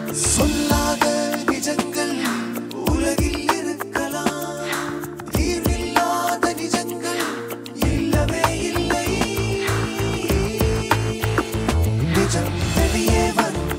சொல்லாத நிஜங்கள் உலகில் இருக்கலாம் தீர்வில்லாத நிஜங்கள் இல்லவே இல்லை நிஜம் வெளியே வரும்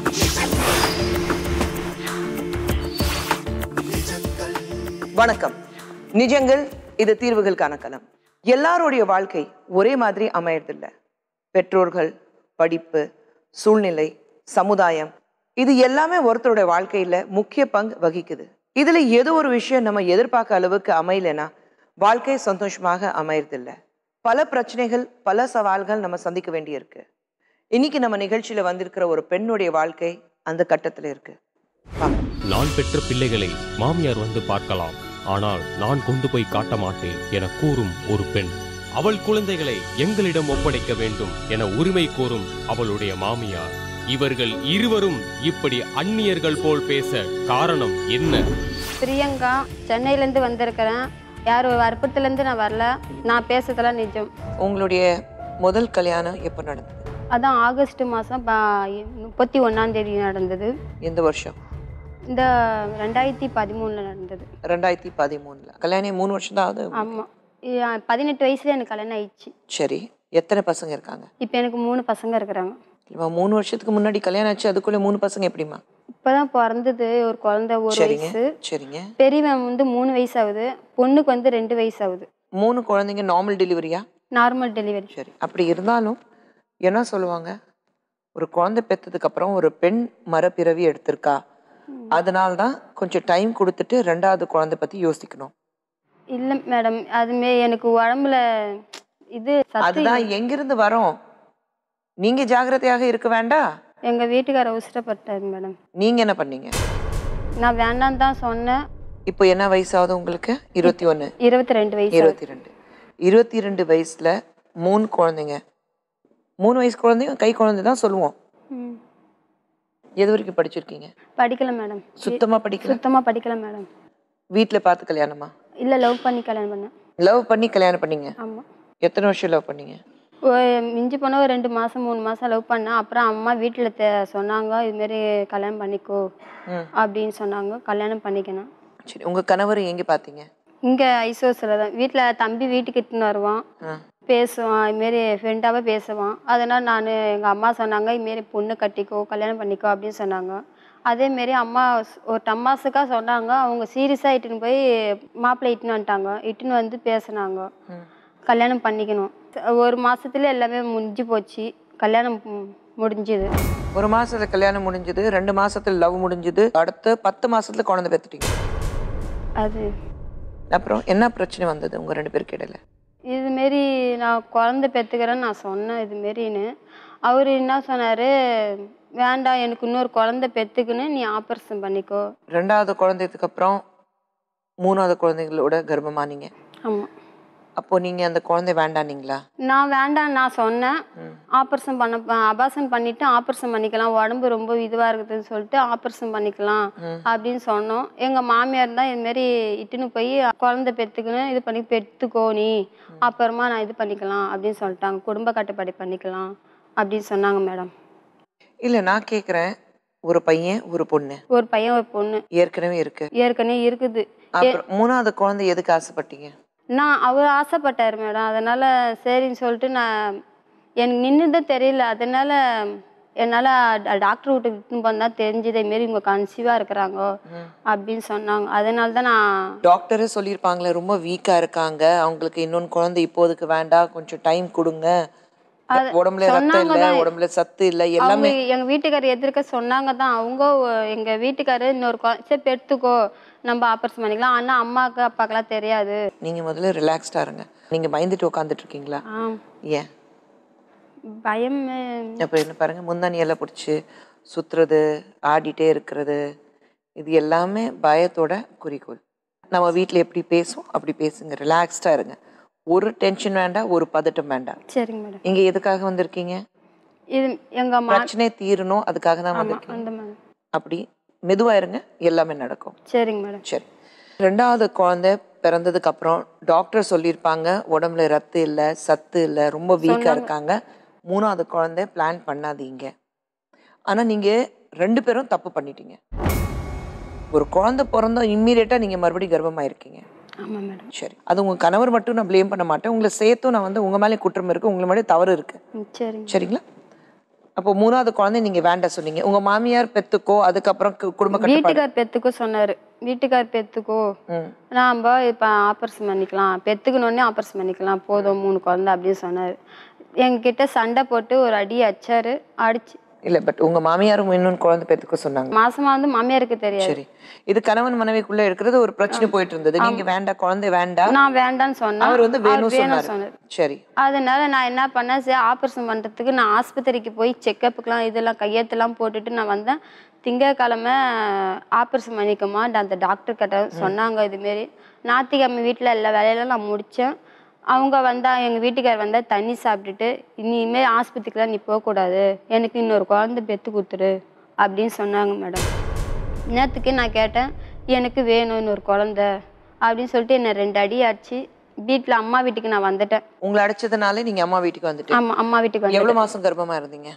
நிஜங்கள் வணக்கம் நிஜங்கள் இது தீர்வுகளுக்கான களம் எல்லாருடைய வாழ்க்கை ஒரே மாதிரி அமையறதில்ல பெற்றோர்கள் படிப்பு சூழ்நிலை சமுதாயம் இது எல்லாமே ஒருத்தருடைய வாழ்க்கையில முக்கிய பங்கு வகிக்குது இதுல ஏதோ ஒரு விஷயம் நம்ம எதிர்பார்க்க அளவுக்கு அமையலைன்னா வாழ்க்கை சந்தோஷமாக அமையறதில்ல பல பிரச்சனைகள் பல சவால்கள் நம்ம சந்திக்க வேண்டியிருக்கு இன்னைக்கு நம்ம நிகழ்ச்சியில வந்திருக்கிற ஒரு பெண்ணுடைய வாழ்க்கை அந்த கட்டத்துல இருக்கு வாங்க. நான் பெற்ற பிள்ளைகளை மாமியார் வந்து பார்க்கலாம் ஆனால் நான் கொண்டு போய் காட்ட மாட்டேன் என கூறும் ஒரு பெண் அவள் குழந்தைகளை எங்களிடம் ஒப்படைக்க வேண்டும் என உரிமை கோரும் அவளுடைய மாமியார் இவர்கள் இருவரும் இப்படி அந்நியர்கள் போல் பேச காரணம் என்ன பிரியங்கா சென்னையிலேருந்து வந்திருக்கிறேன் யார் வற்புறுத்துலேருந்து நான் வரல நான் பேசுறதெல்லாம் நிஜம் உங்களுடைய முதல் கல்யாணம் எப்போ நடந்தது அதான் ஆகஸ்ட் மாதம் முப்பத்தி ஒன்றாந்தேதி நடந்தது எந்த வருஷம் இந்த ரெண்டாயிரத்தி பதிமூணில் நடந்தது ரெண்டாயிரத்தி பதிமூணுல கல்யாணம் மூணு வருஷம் தான் ஆகுது ஆமாம் பதினெட்டு வயசுல எனக்கு கல்யாணம் ஆயிடுச்சு சரி எத்தனை பசங்க இருக்காங்க இப்போ எனக்கு மூணு பசங்க இருக்கிறாங்க இல்லைம்மா மூணு வருஷத்துக்கு முன்னாடி கல்யாணம் ஆச்சு அதுக்குள்ள மூணு பசங்க எப்படிம்மா இப்போ தான் பிறந்தது ஒரு குழந்தை ஒரு சரிங்க வயசு சரிங்க பெரியவன் வந்து மூணு வயசு ஆகுது பொண்ணுக்கு வந்து ரெண்டு வயசு ஆகுது மூணு குழந்தைங்க நார்மல் டெலிவரியா நார்மல் டெலிவரி சரி அப்படி இருந்தாலும் என்ன சொல்லுவாங்க ஒரு குழந்தை பெற்றதுக்கு அப்புறம் ஒரு பெண் மரப்பிறவி எடுத்திருக்கா அதனால தான் கொஞ்சம் டைம் கொடுத்துட்டு ரெண்டாவது குழந்தை பத்தி யோசிக்கணும் இல்லை மேடம் அதுமே எனக்கு உடம்புல இது சத்து அதுதான் எங்கிருந்து வரோம் நீங்க ஜாக்கிரதையாக இருக்க வேண்டாம் எங்க வீட்டுக்கார அவசரப்பட்டார் மேடம் நீங்க என்ன பண்ணீங்க நான் வேண்டாம் தான் சொன்னேன் இப்போ என்ன வயசாகுது உங்களுக்கு இருபத்தி ஒன்று இருபத்தி ரெண்டு வயசு ஆகுது. இருபத்தி ரெண்டு இருபத்தி ரெண்டு வயசுல மூணு குழந்தைங்க மூணு வயசு குழந்தைங்க கை குழந்தை தான் சொல்லுவோம் ம். எது வரைக்கும் படிச்சிருக்கீங்க படிக்கல மேடம் சுத்தமா படிக்கல சுத்தமா படிக்கல மேடம் வீட்ல பார்த்து கல்யாணமா இல்ல லவ் பண்ணி கல்யாணம் பண்ணேன் லவ் பண்ணி கல்யாணம் பண்ணீங்க ஆமா எத்தனை வருஷம் லவ் பண்ணீங்க ஒரு- மிஞ்சி போனா ஒரு ரெண்டு மாசம் மூணு மாசம் லவ் பண்ணேன் அப்புறம் அம்மா வீட்டுல தெ- சொன்னாங்க இது மாதிரி கல்யாணம் பண்ணிக்கோ ம். அப்படின்னு சொன்னாங்க கல்யாணம் பண்ணிக்கணும் சரி உங்க கணவர் எங்க பார்த்தீங்க இங்க ஐசோஸ்ல தான் வீட்டுல தம்பி வீட்டுக்கு இட்டுன்னு வருவான் ஆ. பேசுவான் இதுமாரி ஃப்ரெண்டாகவே பேசுவான் அதனால் நான் எங்கள் அம்மா சொன்னாங்க இதுமாரி பொண்ணு கட்டிக்கோ கல்யாணம் பண்ணிக்கோ அப்படின்னு சொன்னாங்க அதேமாரி அம்மா ஸ்- ஒரு டம்மாசுக்காக சொன்னாங்க அவங்க சீரியஸாக இட்டுன்னு போய் மாப்பிள்ளை இட்டுன்னு வந்துட்டாங்க இட்டுன்னு வந்து பேசுனாங்க ம். கல்யாணம் பண்ணிக்கணும் ஒரு மாசத்துல எல்லாமே முடிஞ்சு போச்சு கல்யாணம் மு- முடிஞ்சுது ஒரு மாசத்துல கல்யாணம் முடிஞ்சது ரெண்டு மாசத்துல லவ் முடிஞ்சது அடுத்து பத்து மாசத்துல குழந்தை பெத்துட்டீங்க அது அப்புறம் என்ன பிரச்சனை வந்தது உங்க ரெண்டு பேருக்கு இடையில இதுமாரி நான் குழந்தை பெற்றுக்கிறேன்னு நான் சொன்னேன் இதுமாரின்னு அவர் என்ன சொன்னார் வேண்டாம் எனக்கு இன்னொரு குழந்தை பெற்றுக்குன்னு நீ ஆப்ரேஷன் பண்ணிக்கோ ரெண்டாவது குழந்தைக்கு அப்புறம் மூணாவது குழந்தைங்களோட கர்ப்பமானீங்க ஆமாம் அப்போ நீங்க அந்த குழந்தை வேண்டானீங்களா நான் வேண்டாம் நான் சொன்னேன் ஆப்ரேஷன் பண்ண அபாசன் பண்ணிட்டு ஆப்ரேஷன் பண்ணிக்கலாம் உடம்பு ரொம்ப இதுவாக இருக்குதுன்னு சொல்லிட்டு ஆப்ரேஷன் பண்ணிக்கலாம் அப்படின்னு சொன்னோம் எங்கள் மாமியார் தான் இதுமாரி இட்டுன்னு போய் குழந்தை பெற்றுக்குன்னு இது பண்ணி பெற்றுக்கோ நீ அப்புறமா நான் இது பண்ணிக்கலாம் அப்படின்னு சொல்லிட்டாங்க குடும்ப கட்டுப்பாடு பண்ணிக்கலாம் அப்படின்னு சொன்னாங்க மேடம் இல்ல நான் கேக்குறேன் ஒரு பையன் ஒரு பொண்ணு ஒரு பையன் ஒரு பொண்ணு ஏற்கனவே இருக்கு ஏற்கனவே இருக்குது அப்புறம் மூணாவது குழந்தை எதுக்கு ஆசைப்பட்டீங்க நான் அவர் ஆசைப்பட்டார் மேடம் அதனால சரின்னு சொல்லிட்டு நான் எனக்கு நின்றுதான் தெரியல அதனால என்னால் டாக்டர் வீட்டுக்கு இட்டுன்னு போனால் தெரிஞ்சது மாரி இவங்க கன்சீவாக இருக்கிறாங்க அப்படின்னு சொன்னாங்க அதனால தான் நான் டாக்டரே சொல்லியிருப்பாங்களே ரொம்ப வீக்கா இருக்காங்க அவங்களுக்கு இன்னொன்று குழந்தை இப்போதைக்கு வேண்டாம் கொஞ்சம் டைம் கொடுங்க உடம்புல ரத்தம் சொன்னாங்க இல்ல தான். உடம்புல சத்து இல்ல அவங்க எல்லாமே எங்க வீட்டுக்காரர் எதிர்க்க சொன்னாங்க தான் அவங்க ஒ- எங்க வீட்டுக்காரர் இன்னொரு குழ- சரி பெற்றுக்கோ நம்ம ஆப்பரேஷன் பண்ணிக்கலாம் ஆனா அம்மாவுக்கு அப்பாக்கெல்லாம் தெரியாது நீங்க முதல்ல ரிலாக்ஸ்டா இருங்க நீங்க பயந்துட்டு உட்காந்துட்டு இருக்கீங்களா ஆ ஏன் பயம் அப்ப என்ன பாருங்க முந்தானி எல்லாம் பிடிச்சி சுத்துறது ஆடிட்டே இருக்கிறது இது எல்லாமே பயத்தோட குறிக்கோள் நம்ம வீட்ல எப்படி பேசுவோம் அப்படி பேசுங்க ரிலாக்ஸ்டா இருங்க ஒரு டென்ஷன் வேண்டாம் ஒரு பதட்டம் வேண்டாம் சரிங்க மேடம் இங்க எதுக்காக வந்திருக்கீங்க இது எங்க மா பிரச்சனை தீரணும் அதுக்காக தான் ஆமா வந்திருக்கீங்க அந்த மாதிரி அப்படி மெதுவா இருங்க எல்லாமே நடக்கும் சரிங்க மேடம் சரி ரெண்டாவது குழந்தை பிறந்ததுக்கு அப்புறம் டாக்டர் சொல்லியிருப்பாங்க உடம்புல ரத்தம் இல்லை சத்து இல்லை ரொம்ப வீக்கா இருக்காங்க மூணாவது குழந்தை பிளான் பண்ணாதீங்க ஆனா நீங்க ரெண்டு பேரும் தப்பு பண்ணிட்டீங்க ஒரு குழந்தை பிறந்தோம் இம்மீடியட்டா நீங்க மறுபடியும் கர்ப்பமா இருக்கீங்க ஆமாம் மேடம் சரி அது உங்க கணவர் மட்டும் நான் ப்ளேம் பண்ண மாட்டேன் உங்களை சேர்த்தும் நான் வந்து உங்க மேலே குற்றம் இருக்கு உங்களை மேலே தவறு இருக்கு ம் சரிங்க சரிங்களா அப்போ மூணாவது குழந்தை நீங்க வேண்டாம் சொன்னீங்க உங்க மாமியார் பெத்துக்கோ அதுக்கப்புறம் கு- குடும்ப கட்டுப்பாடு வீட்டுக்கார் பெத்துக்கோ சொன்னாரு வீட்டுக்கார் பெத்துக்கோ ம். நாம இப்ப ஆபரேஷன் பண்ணிக்கலாம் பெத்துக்கணுன்னே ஆபரேஷன் பண்ணிக்கலாம் போதும் மூணு குழந்தை அப்படின்னு சொன்னாரு எங்ககிட்ட சண்டை போட்டு ஒரு அடி அடிச்சாரு அடிச்சு இல்ல பட் உங்க மாமியாரும் இன்னொன்று குழந்தை பெத்துக்க சொன்னாங்க மாசமா வந்து மாமியாருக்கு தெரியாது சரி இது கணவன் மனைவிக்குள்ள இருக்கிறது ஒரு பிரச்சனை போயிட்டு இருந்தது நீங்க வேண்டாம் குழந்தை வேண்டாம் நான் வேண்டான்னு சொன்னேன் அவர் வந்து வேணும் அவர் வேணும் சொன்னாரு சொன்னாரு சரி அதனால நான் என்ன பண்ணேன் சரி ஆப்ரேஷன் பண்ணுறதுக்கு நான் ஆஸ்பத்திரிக்கு போய் செக்கப்புக்கெலாம் இதெல்லாம் கையெழுத்துலாம் போட்டுட்டு நான் வந்தேன் திங்கட்கிழமை ஆப்ரேஷன் பண்ணிக்கோமா அந்த டாக்டர் கிட்ட சொன்னாங்க இதுமாரி ஞாயிற்றுக்கிழமை வீட்டில் எல்லா வேலையெல்லாம் நான் முடித்தேன் அவங்க வந்தா எங்கள் வீட்டுக்கார் வந்தால் தண்ணி சாப்பிட்டுட்டு இனிமேல் ஆஸ்பத்திரிக்கெலாம் நீ போகக்கூடாது எனக்கு இன்னொரு குழந்தை பெற்று கொடுத்துரு அப்படின்னு சொன்னாங்க மேடம் நேற்றுக்கு நான் கேட்டேன் எனக்கு வேணும் இன்னொரு குழந்தை அப்படின்னு சொல்லிட்டு என்னை ரெண்டு அடி அடிச்சு வீட்டில் அம்மா வீட்டுக்கு நான் வந்துட்டேன் உங்களை அடிச்சதுனாலே நீங்க அம்மா வீட்டுக்கு வந்துட்டு ஆமா அம்மா வீட்டுக்கு வந்து எவ்வளவு மாசம் கர்ப்பமா இருந்தீங்க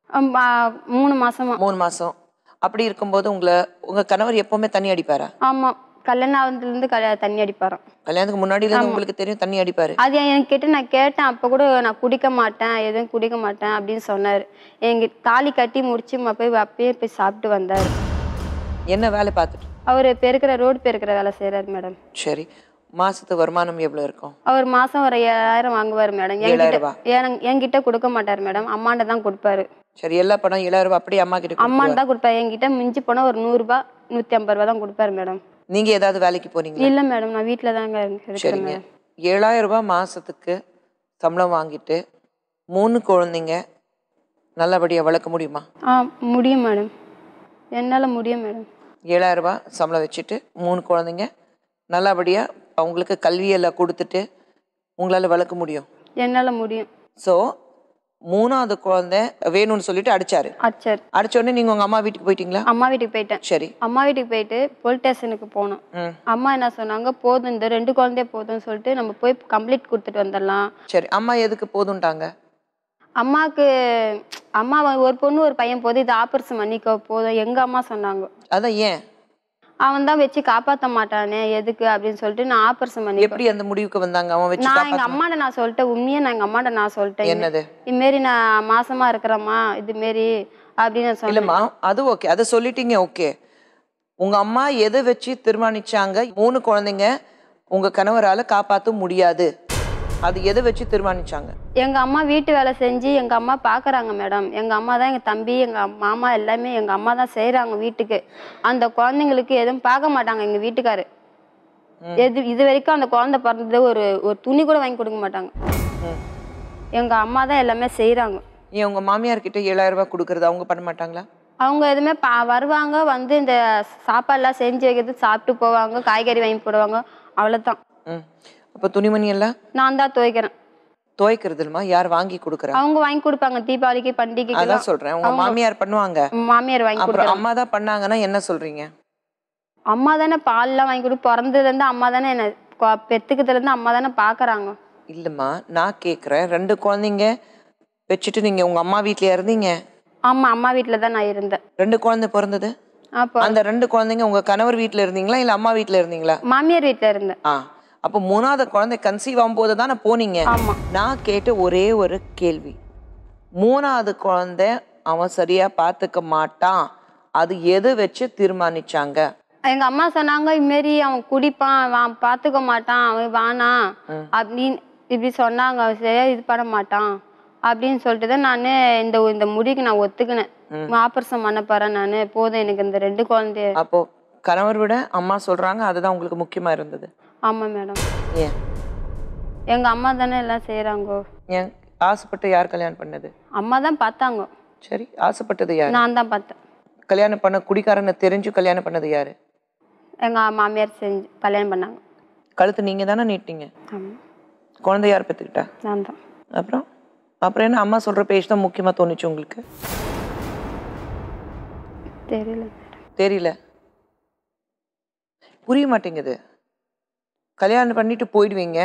மூணு மாசமா மூணு மாசம் அப்படி இருக்கும்போது உங்களை உங்க கணவர் எப்பவுமே தண்ணி அடிப்பாரா ஆமா கல்யாணம் ஆனதுல இருந்து கல்யாணம் தண்ணி அடிப்பாராம் கல்யாணத்துக்கு முன்னாடில இருந்து உங்களுக்கு தெரியும் தண்ணி அடிப்பாரு அது எனக்கு கேட்டு நான் கேட்டேன் அப்போ கூட நான் குடிக்க மாட்டேன் எதுவும் குடிக்க மாட்டேன் அப்படின்னு சொன்னார் எங்க தாலி கட்டி முடிச்சு ம போய் அப்பயே போய் சாப்பிட்டு வந்தார் என்ன வேலை பார்த்துட்டு அவர் பெருக்கிற ரோடு பெருக்கிற வேலை செய்கிறாரு மேடம் சரி மாசத்து வருமானம் எவ்வளவு இருக்கும் அவர் மாசம் ஒரு ஏழாயிரம் வாங்குவார் மேடம் ஏழாயிரம் என்கிட்ட ரூபாய். என்- என்கிட்ட கொடுக்க மாட்டார் மேடம் அம்மாண்ட தான் கொடுப்பாரு சரி எல்லா பணம் ஏழாயிரம் ரூபாய் அப்படியே அம்மா கிட்ட அம்மாண்ட கொடுத்துருவா. தான் கொடுப்பாரு என்கிட்ட மிஞ்சி போனால் ஒரு நூறுரூபா நூற்றி ஐம்பது ரூபா தான் கொடுப்பாரு மேடம் நீங்க ஏதாவது வேலைக்கு போறீங்களா இல்லை மேடம் நான் வீட்டில் தாங்க இருக்கிறேன் சரிங்க மேடம் ஏழாயிரம் ரூபாய் மாசத்துக்கு சம்பளம் வாங்கிட்டு மூணு குழந்தைங்க நல்லபடியா வளர்க்க முடியுமா ஆ முடியும் மேடம் என்னால் முடியும் மேடம் ஏழாயிரம் ரூபாய் சம்பளம் வச்சுட்டு மூணு குழந்தைங்க நல்லபடியா அவங்களுக்கு கல்வியெல்லாம் கொடுத்துட்டு உங்களால வளர்க்க முடியும் என்னால் முடியும் ஸோ மூணாவது குழந்தை வேணும்னு சொல்லிட்டு அடிச்சாரு அச்சர் அடிச்ச உடனே நீங்க உங்க அம்மா வீட்டுக்கு போயிட்டீங்களா அம்மா வீட்டுக்கு போயிட்டேன் சரி அம்மா வீட்டுக்கு போயிட்டு போலீஸ் ஸ்டேஷனுக்கு போனோம் ம் அம்மா என்ன சொன்னாங்க போதும் இந்த ரெண்டு குழந்தைய போதும்னு சொல்லிட்டு நம்ம போய் கம்ப்ளீட் கொடுத்துட்டு வந்துடலாம் சரி அம்மா எதுக்கு போதும்ட்டாங்க அம்மாவுக்கு அம்மா வ- ஒரு பொண்ணு ஒரு பையன் போதும் இது ஆபரேஷன் பண்ணிக்கோ போதும் எங்க அம்மா சொன்னாங்க அதான் ஏன் அவன் தான் வச்சு காப்பாத்த மாட்டானே எதுக்கு அப்படின்னு சொல்லிட்டு நான் ஆபரேஷன் பண்ணி எப்படி அந்த முடிவுக்கு வந்தாங்க அவன் வச்சு நான் எங்க காப்பாத்தணும். அம்மாட்ட நான் சொல்லிட்டேன் உண்மையா நான் எங்க அம்மாட்ட நான் சொல்லிட்டேன் என்னது இதுமாரி நான் மாசமா இருக்கிறேம்மா இதுமாரி அப்படின்னு நான் சொன்னேன் இல்லம்மா அது ஓகே அதை சொல்லிட்டீங்க ஓகே உங்க அம்மா எதை வச்சு தீர்மானிச்சாங்க மூணு குழந்தைங்க உங்க கணவரால காப்பாத்த முடியாது அது எதை வச்சு தீர்மானிச்சாங்க எங்க அம்மா வீட்டு வேலை செஞ்சு எங்க அம்மா பாக்குறாங்க மேடம் எங்க அம்மா தான் எங்க தம்பி எங்க மாமா எல்லாமே எங்க அம்மா தான் செய்றாங்க வீட்டுக்கு அந்த குழந்தைங்களுக்கு எதுவும் பார்க்க மாட்டாங்க எங்க வீட்டுக்காரு எது இது வரைக்கும் அந்த குழந்தை பிறந்தது ஒரு ஒரு துணி கூட வாங்கி கொடுக்க மாட்டாங்க ம். எங்க அம்மா தான் எல்லாமே செய்றாங்க ஏன் உங்க மாமியார் கிட்ட ஏழாயிரம் ரூபாய் கொடுக்கறது அவங்க பண்ண மாட்டாங்களா அவங்க எதுவுமே பா வருவாங்க வந்து இந்த சாப்பாடுலாம் செஞ்சு வைக்கிறது சாப்பிட்டு போவாங்க காய்கறி வாங்கி போடுவாங்க அவ்வளவுதான் ம் அப்போ துணிமணி எல்லாம் நான் தான் துவைக்கிறேன் துவைக்கிறது இல்லமா யார் வாங்கி கொடுக்குறா அவங்க வாங்கி கொடுப்பாங்க தீபாவளிக்கு பண்டிகைக்கு அதான் சொல்றேன் உங்க மாமியார் பண்ணுவாங்க மாமியார் வாங்கி அப்புறம் கொடுக்குறாங்க அம்மா தான் பண்ணாங்கன்னா என்ன சொல்றீங்க அம்மா தானே பால்லாம் வாங்கி கொடு பிறந்ததுல இருந்து அம்மா தானே என்ன கொ- பெத்துக்கிறதுல இருந்து அம்மா தானே பாக்குறாங்க இல்லம்மா நான் கேக்குறேன் ரெண்டு குழந்தைங்க வச்சுட்டு நீங்க உங்க அம்மா வீட்லயா இருந்தீங்க ஆமா அம்மா வீட்டுல தான் நான் இருந்தேன் ரெண்டு குழந்தை பிறந்தது அப்போ அந்த ரெண்டு குழந்தைங்க உங்க கணவர் வீட்ல இருந்தீங்களா இல்ல அம்மா வீட்ல இருந்தீங்களா மாமியார் வீட்டுல இருந்தேன் ஆ அப்போ மூணாவது குழந்தை கன்சீவ் ஆகும்போது தானே போனீங்க ஆமா நான் கேட்ட ஒரே ஒரு கேள்வி மூணாவது குழந்தை அவன் சரியா பார்த்துக்க மாட்டான் அது எது வச்சு தீர்மானிச்சாங்க எங்க அம்மா சொன்னாங்க இதுமாரி அவன் குடிப்பான் அவன் பாத்துக்க மாட்டான் அவன் வானான் அப்படின்னு இப்படி சொன்னாங்க அவன் சரியா இது பண்ண மாட்டான் அப்படின்னு சொல்லிட்டு தான் நான் இந்த இந்த முடிக்கு நான் ஒத்துக்கினேன் ஆபரேஷன் பண்ண போறேன் நான் போதும் எனக்கு இந்த ரெண்டு குழந்தைய அப்போ கணவர் விட அம்மா சொல்றாங்க அதுதான் உங்களுக்கு முக்கியமா இருந்தது ஆமா மேடம் ஏன் எங்க அம்மா தானே எல்லாம் செய்றாங்க ஏன் ஆசைப்பட்டு யார் கல்யாணம் பண்ணது அம்மா தான் பார்த்தாங்க சரி ஆசைப்பட்டது யார் நான் தான் பார்த்தேன் கல்யாணம் பண்ண குடிக்காரனை தெரிஞ்சு கல்யாணம் பண்ணது யாரு எங்க மாமியார் செஞ்சு கல்யாணம் பண்ணாங்க கழுத்து நீங்க தானே நீட்டிங்க ஆமா குழந்தை யார் பெற்றுக்கிட்டா நான் தான் அப்புறம் அப்புறம் என்ன அம்மா சொல்ற பேச்சு தான் முக்கியமா தோணுச்சு உங்களுக்கு தெரியல தெரியல புரிய மாட்டேங்குது கல்யாணம் பண்ணிட்டு போயிடுவீங்க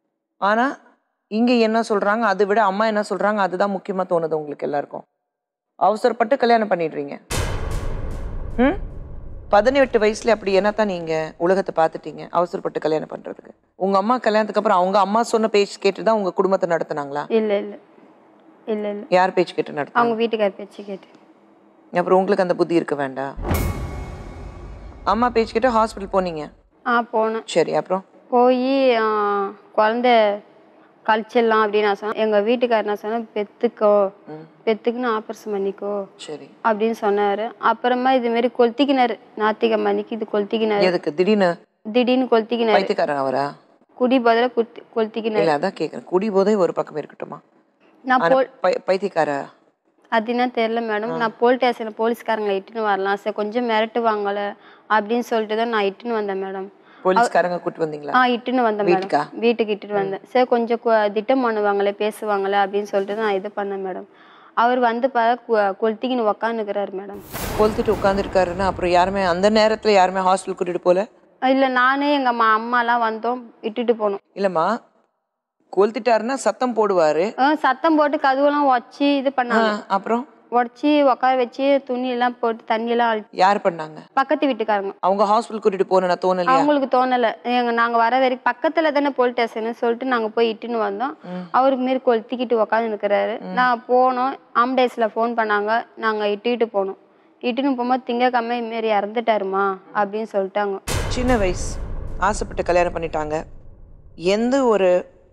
ஆனா இங்க என்ன சொல்றாங்க அதை விட அம்மா என்ன சொல்றாங்க அதுதான் முக்கியமா தோணுது உங்களுக்கு எல்லாருக்கும் அவசரப்பட்டு கல்யாணம் பண்ணிடுறீங்க ம் பதினெட்டு வயசுல அப்படி என்னத்தான் நீங்க உலகத்தை பார்த்துட்டீங்க அவசரப்பட்டு கல்யாணம் பண்றதுக்கு உங்க அம்மா கல்யாணத்துக்கு அப்புறம் அவங்க அம்மா சொன்ன பேச்சு கேட்டு தான் உங்க குடும்பத்தை நடத்துனாங்களா இல்ல இல்ல இல்ல இல்ல யார் பேச்சு கேட்டு நடத்துனாங்க அவங்க வீட்டுக்கார பேச்சு கேட்டு அப்புறம் உங்களுக்கு அந்த புத்தி இருக்க வேண்டாம் அம்மா பேச்சு கேட்டு ஹாஸ்பிட்டல் போனீங்க ஆ போனேன் சரி அப்புறம் போய் குழந்த கழிச்சிடலாம் அப்படின்னு நான் சொன்னேன் எங்கள் வீட்டுக்காரர் நான் சொன்னேன் பெத்துக்கோ பெத்துக்குன்னு ஆப்ரேஷன் பண்ணிக்கோ சரி அப்படின்னு சொன்னாரு அப்புறமா இது மாதிரி கொளுத்திக்கினாரு ஞாத்திகை அன்னைக்கு இது கொளுத்திக்கினாரு எதுக்கு திடீர்னு திடீர்னு கொளுத்திக்கினாரு பைத்தியக்காரன் அவரா குடி பதில குத்தி கொளுத்திக்கினாரு இல்ல அதான் கேக்குறேன் குடி போதே ஒரு பக்கம் இருக்கட்டுமா நான் ஆனா போல் பை- பைத்தியக்காரா அது என்ன தெரியல மேடம் நான் போலீஸ் ஸ்டேஷனில் போலீஸ்காரங்களை இட்டுன்னு வரலாம் சார் கொஞ்சம் மிரட்டுவாங்கல அப்படின்னு சொல்லிட்டு தான் நான் இட்டுன்னு வந்தேன் மேடம் போலீஸ்காரங்க கூட்டு வந்தீங்களா ஆ இட்டுன்னு வந்தேன் வீட்டுக்கா? மேடம் வீட்டுக்கு இட்டுட்டு வந்தேன் சரி கொஞ்சம் கு- திட்டம் பண்ணுவாங்களே பேசுவாங்களே அப்படின்னு சொல்லிட்டு நான் இது பண்ணேன் மேடம் அவர் வந்து பார்த்தா கொளுத்திக்கின்னு உக்காந்துக்கிறாரு மேடம் கொளுத்துட்டு உட்காந்துருக்காருன்னா அப்புறம் யாருமே அந்த நேரத்துல யாருமே ஹாஸ்பிட்டல் கூட்டிட்டு போல இல்லை நானே எங்கள் அம்மா அம்மாலாம் வந்தோம் இட்டுட்டு போனோம் இல்லம்மா கொளுத்திட்டாருன்னா சத்தம் போடுவாரு ஆ, சத்தம் போட்டு கதவுலாம் உடச்சி இது ஆ, பண்ணாங்க அப்புறம் உடச்சி உட்கார வச்சு துணி எல்லாம் போட்டு தண்ணியெல்லாம் அழி யார் பண்ணாங்க பக்கத்து வீட்டுக்காரங்க அவங்க ஹாஸ்பிட்டல் கூட்டிட்டு போன தோணலையா அவங்களுக்கு தோணல எங்க நாங்க வர வரைக்கும் பக்கத்துல தானே போலீஸ் ஸ்டேஷன் சொல்லிட்டு நாங்க போய் இட்டுன்னு வந்தோம் அவருக்கு மாரி கொளுத்திக்கிட்டு உட்காந்து இருக்கிறாரு நான் போனோம் ஆம்புலன்ஸ்ல ஃபோன் பண்ணாங்க நாங்க இட்டுக்கிட்டு போனோம் இட்டுன்னு போகும்போது திங்கக்கிழமை இதுமாரி இறந்துட்டாருமா அப்படின்னு சொல்லிட்டாங்க சின்ன வயசு ஆசைப்பட்டு கல்யாணம் பண்ணிட்டாங்க எந்த ஒரு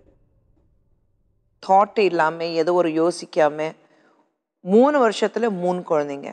தாட் இல்லாம ஏதோ ஒரு யோசிக்காம மூணு வருஷத்துல மூணு குழந்தைங்க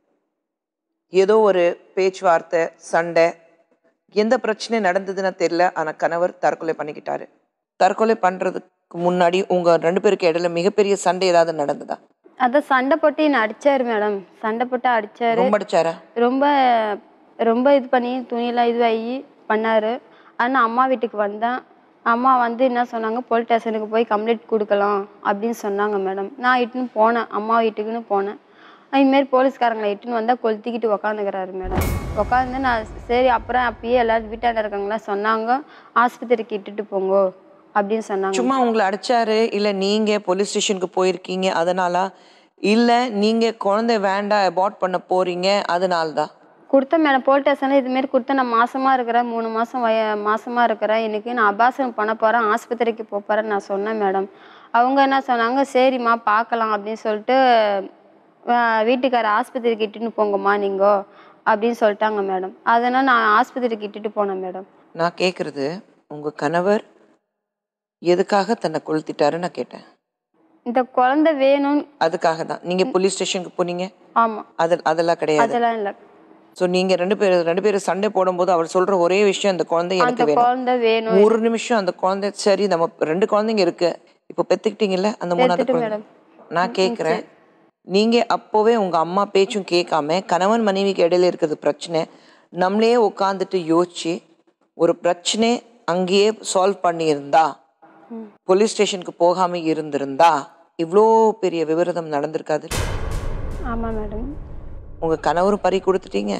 ஏதோ ஒரு பேச்சுவார்த்தை சண்டை எந்த பிரச்சனை நடந்ததுன்னு தெரியல ஆனா கணவர் தற்கொலை பண்ணிக்கிட்டாரு தற்கொலை பண்றதுக்கு முன்னாடி உங்க ரெண்டு பேருக்கு இடையில மிகப்பெரிய சண்டை ஏதாவது நடந்ததா அதான் சண்டை போட்டு என்ன அடிச்சாரு மேடம் சண்டை போட்டு அடிச்சாரு ரொம்ப அடிச்சாரா ரொம்ப ரொம்ப இது பண்ணி துணியெல்லாம் இதுவாகி பண்ணாரு ஆனால் அம்மா வீட்டுக்கு வந்தேன் அம்மா வந்து என்ன சொன்னாங்க போலீஸ் ஸ்டேஷனுக்கு போய் கம்ப்ளைண்ட் கொடுக்கலாம் அப்படின்னு சொன்னாங்க மேடம் நான் இட்டுன்னு போனேன் அம்மா வீட்டுக்குன்னு போனேன் இதுமாரி போலீஸ்காரங்களை இட்டுன்னு வந்தால் கொளுத்திக்கிட்டு உக்காந்துக்கிறாரு மேடம் உட்காந்து நான் சரி அப்புறம் அப்பயே எல்லாரும் வீட்டாண்ட இருக்கவங்களாம் சொன்னாங்க ஆஸ்பத்திரிக்கு இட்டுட்டு போங்க அப்படின்னு சொன்னாங்க சும்மா உங்களை அடிச்சாரு இல்ல நீங்க போலீஸ் ஸ்டேஷனுக்கு போயிருக்கீங்க அதனால இல்ல நீங்க குழந்தை வேண்டாம் அபார்ட் பண்ண போறீங்க அதனால தான் கொடுத்த மேடம் போலீஸ் ஸ்டேஷனில் இதுமாரி கொடுத்த நான் மாசமா இருக்கிறேன் மூணு மாசம் வய மாசமா இருக்கிறேன் எனக்கு நான் அபாசனம் பண்ண போறேன் ஆஸ்பத்திரிக்கு போக போறேன் நான் சொன்னேன் மேடம் அவங்க என்ன சொன்னாங்க சரிம்மா பார்க்கலாம் அப்படின்னு சொல்லிட்டு அஹ், வீட்டுக்கார ஆஸ்பத்திரிக்கு இட்டுன்னு போங்கம்மா நீங்க அப்படின்னு சொல்லிட்டாங்க மேடம் அதனால் நான் ஆஸ்பத்திரிக்கு இட்டுட்டு போனேன் மேடம் நான் கேக்குறது உங்க கணவர் எதுக்காக தன்னை கொளுத்திட்டாரு நான் கேட்டேன் இந்த குழந்தை வேணும் அதுக்காக தான் நீங்க போலீஸ் ஸ்டேஷனுக்கு போனீங்க ஆமா அது அதெல்லாம் கிடையாது அதெல்லாம் இல்லை ஸோ நீங்க ரெண்டு பேரும் ரெண்டு பேரும் சண்டை போடும்போது அவர் சொல்ற ஒரே விஷயம் அந்த குழந்தை அந்த எனக்கு வேணும் குழந்தை வேணும் ஒரு நிமிஷம் அந்த குழந்தை சரி நம்ம ரெண்டு குழந்தைங்க இருக்கு இப்போ பெத்துக்கிட்டீங்கல்ல அந்த மூணாவது பெத்துட்டு குழந்தை மேடம். நான் கேக்குறேன் நீங்க அப்போவே உங்க அம்மா பேச்சும் கேட்காம கணவன் மனைவிக்கு இடையில இருக்கிறது பிரச்சனை நம்மளே உட்காந்துட்டு யோசிச்சு ஒரு பிரச்சனை அங்கேயே சால்வ் பண்ணியிருந்தா போலீஸ் ஸ்டேஷனுக்கு போகாம இருந்திருந்தா இவ்வளோ பெரிய விபரீதம் நடந்திருக்காது ஆமா மேடம் உங்க கணவரும் பறி கொடுத்துட்டீங்க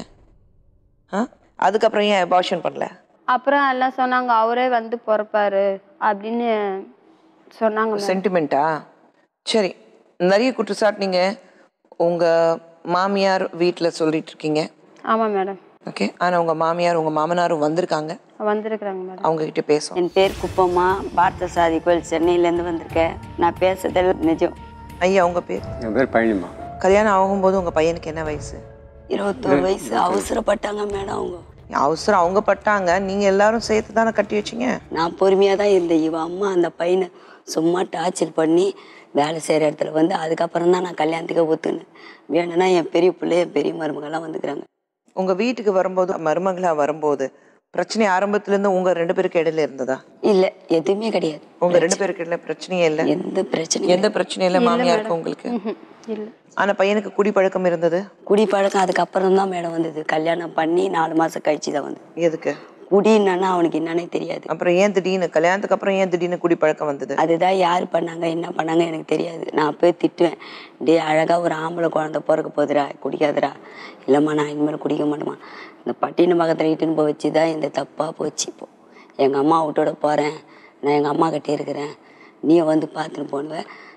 ஆ அதுக்கப்புறம் ஏன் அபார்ஷன் பண்ணல அப்புறம் எல்லாம் சொன்னாங்க அவரே வந்து பிறப்பாரு அப்படின்னு சொன்னாங்க மேடம் சென்டிமெண்ட்டா சரி நிறைய குற்றச்சாட்டு நீங்க உங்க மாமியார் வீட்ல சொல்லிட்டு இருக்கீங்க ஆமா மேடம் ஓகே ஆனா உங்க மாமியார் உங்க மாமனாரும் வந்திருக்காங்க வந்திருக்கிறாங்க மேடம் அவங்க கிட்ட பேசுவோம் என் பேர் குப்பம்மா பார்த்த சாதி கோயில் சென்னையிலேருந்து வந்திருக்கேன் நான் பேசுறதில் நிஜம் ஐயா உங்க பேர் என் பேர் பழனிமா கல்யாணம் ஆகும்போது உங்க பையனுக்கு என்ன வயசு இருபத்தோரு வயசு அவசரப்பட்டாங்க மேடம் அவங்க அவசரம் அவங்க பட்டாங்க நீங்க எல்லாரும் சேர்த்து தானே கட்டி வச்சீங்க நான் பொறுமையாக தான் இருந்தேன் இவ அம்மா அந்த பையனை சும்மா டார்ச்சர் பண்ணி வேலை செய்கிற இடத்துல வந்து அதுக்கப்புறம் தான் நான் கல்யாணத்துக்கு ஒத்துனேன் வேணும்னா என் பெரிய பிள்ளை என் பெரிய மருமகள்லாம் வந்துக்கிறாங்க உங்க வீட்டுக்கு வரும்போது மருமகளா வரும்போது பிரச்சனை ஆரம்பத்துல இருந்து உங்க ரெண்டு பேருக்கு இடையில இருந்ததா இல்லை எதுவுமே கிடையாது உங்க ரெண்டு பேருக்கு இடையில பிரச்சனையே இல்ல எந்த பிரச்சனையும் எந்த பிரச்சனையும் இல்ல மாமியாருக்கு உங்களுக்கு இல்லை ஆனா பையனுக்கு குடிப்பழக்கம் இருந்தது குடி பழக்கம் அதுக்கப்புறம் தான் மேடம் வந்தது கல்யாணம் பண்ணி நாலு மாதம் கழிச்சு தான் வந்தது எதுக்கு குடி என்னன்னா அவனுக்கு என்னன்னே தெரியாது அப்புறம் ஏன் திடீர்னு கல்யாணத்துக்கு அப்புறம் ஏன் திடீர்னு குடிப்பழக்கம் வந்தது அதுதான் யார் பண்ணாங்க என்ன பண்ணாங்க எனக்கு தெரியாது நான் போய் திட்டுவேன் டே அழகா ஒரு ஆம்பளை குழந்தை பிறக்க போகுதுடா குடிக்காதடா இல்லைம்மா நான் இனிமேல் குடிக்க மாட்டேம்மா இந்த பட்டின பக்கத்தில் இட்டுன்னு போய் வச்சு தான் இந்த தப்பாக போச்சு இப்போ எங்கள் அம்மா விட்டோட போகிறேன் நான் எங்கள் அம்மா கிட்டே இருக்கிறேன் நீ வந்து பார்த்துன்னு போனுவேன்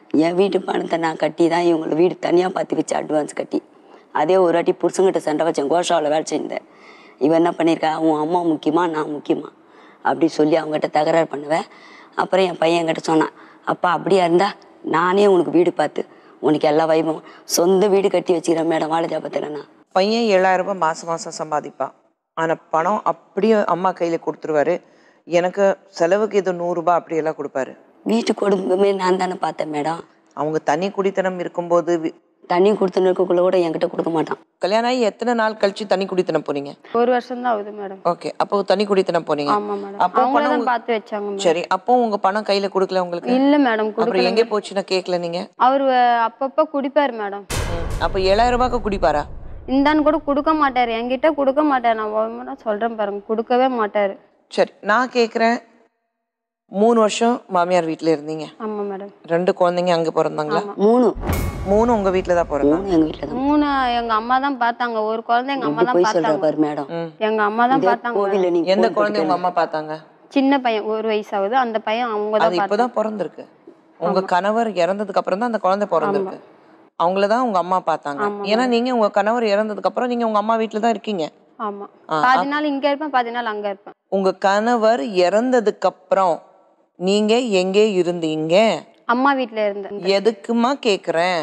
என் வீட்டு பணத்தை நான் கட்டி தான் இவங்களை வீடு தனியாக பார்த்து வச்சு அட்வான்ஸ் கட்டி அதே ஒரு வாட்டி புருஷங்கிட்ட சண்டை வச்சேன் கோஷாவில் வேலை செஞ்சேன் இவன் என்ன பண்ணியிருக்கா உன் அம்மா முக்கியமா நான் முக்கியமா அப்படி சொல்லி அவங்ககிட்ட தகராறு பண்ணுவேன் அப்புறம் என் பையன் என்கிட்ட சொன்னான் அப்பா அப்படியா இருந்தா நானே உனக்கு வீடு பார்த்து உனக்கு எல்லா வைபவம் சொந்த வீடு கட்டி வச்சுக்கிறேன் மேடம் வாழைஜாபத்தில் பையன் ஏழாயிரம் ரூபாய் மாசம் மாசம் சம்பாதிப்பான் ஆனா பணம் அப்படியே அம்மா கையில கொடுத்துருவாரு எனக்கு செலவுக்கு இது நூறுரூபா அப்படியெல்லாம் கொடுப்பாரு வீட்டு கொடுக்குமே நான் தானே பார்த்தேன் மேடம் அவங்க தனி குடித்தனம் இருக்கும்போது வி- தண்ணி கொடுத்துன்னு இருக்கக்குள்ள கூட என்கிட்ட கொடுக்க மாட்டான் கல்யாணம் ஆகி எத்தனை நாள் கழிச்சு தனி குடித்தனம் போனீங்க ஒரு வருஷம் தான் ஆகுது மேடம் ஓகே அப்போ தனி குடித்தனம் போனீங்க ஆமா மேடம் அப்போ அவங்கள பணம் தான் உங்க- பார்த்து வச்சாங்க மேடம் சரி அப்போ உங்க பணம் கையில கொடுக்கல உங்களுக்கு இல்ல மேடம் அப்புறம் கொடுக்கல எங்கே போச்சுன்னா கேட்கல நீங்க அவர் அப்பப்ப குடிப்பாரு மேடம் ம். அப்போ ஏழாயிரம் ரூபாய்க்கு குடிப்பாரா இந்தான்னு கூட கொடுக்க மாட்டாரு என்கிட்ட கொடுக்க மாட்டாரு நான் ஒவ்வொன்றா சொல்றேன் பாருங்க கொடுக்கவே மாட்டாரு சரி நான் கேட்குறேன் மூணு வருஷம் மாமியார் வீட்டில் இருந்தீங்க ஆமா மேடம் ரெண்டு குழந்தைங்க அங்கே பிறந்தாங்களா மூணு மூணு உங்க வீட்டில் தான் பிறந்தாங்க மூணு எங்க வீட்டில் தான் மூணு எங்க அம்மா தான் பார்த்தாங்க ஒரு குழந்தை எங்க அம்மா இப்படி தான் போய் சொல்ற பார்த்தாங்க பாரு மேடம் ம். எங்க அம்மா தான் இதே பார்த்தாங்க கோவில்ல நீ எந்த கோவில் குழந்தை உங்க போயிட்டு அம்மா பார்த்தாங்க சின்ன பையன் ஒரு வயசாகுது அந்த பையன் அவங்க அது தான் பார்த்தாங்க இப்போதான் பிறந்திருக்கு உங்க கணவர் இறந்ததுக்கு அப்புறம் தான் அந்த குழந்தை பிறந்திருக்கு அவங்கள தான் உங்க அம்மா பார்த்தாங்க ஏன்னா நீங்க உங்க கணவர் இறந்ததுக்கு அப்புறம் நீங்க உங்க அம்மா வீட்டில் தான் இருக்கீங்க ஆமா ஆ, பாதி நாள் இங்க இருப்பேன் பாதி நாள் அங்க இருப்பேன் உங்க கணவர் இறந்ததுக்கு அப்புறம் நீங்க எங்கே இருந்தீங்க அம்மா வீட்ல இருந்தேன் எதுக்குமா கேக்குறேன்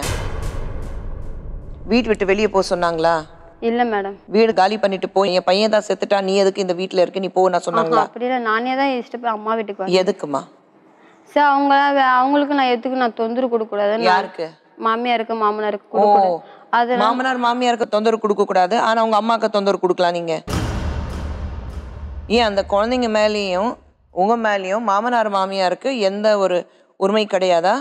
வீட்டு விட்டு வெளியே போக சொன்னாங்களா இல்ல மேடம் வீடு காலி பண்ணிட்டு போ என் பையன் தான் செத்துட்டா நீ எதுக்கு இந்த வீட்ல இருக்க நீ போ நான் சொன்னாங்களா அப்படி இல்லை நானே தான் இஷ்டப்பட்டு அம்மா வீட்டுக்கு வந்தேன் எதுக்குமா சரி அவங்க அவங்களுக்கு நான் எதுக்கு நான் தொந்தரவு கொடுக்க கூடாது யாருக்கு மாமியாருக்கு மாமனாருக்கு ஓ கொடுக்க கூடாது அது மாமனார் மாமியாருக்கு தொந்தரவு கொடுக்க கூடாது ஆனா உங்க அம்மாக்கு தொந்தரவு கொடுக்கலாம் நீங்க ஏன் அந்த குழந்தைங்க மேலேயும் உங்க மேலேயும் மாமனார் மாமியாருக்கு எந்த ஒரு உரிமை கிடையாதா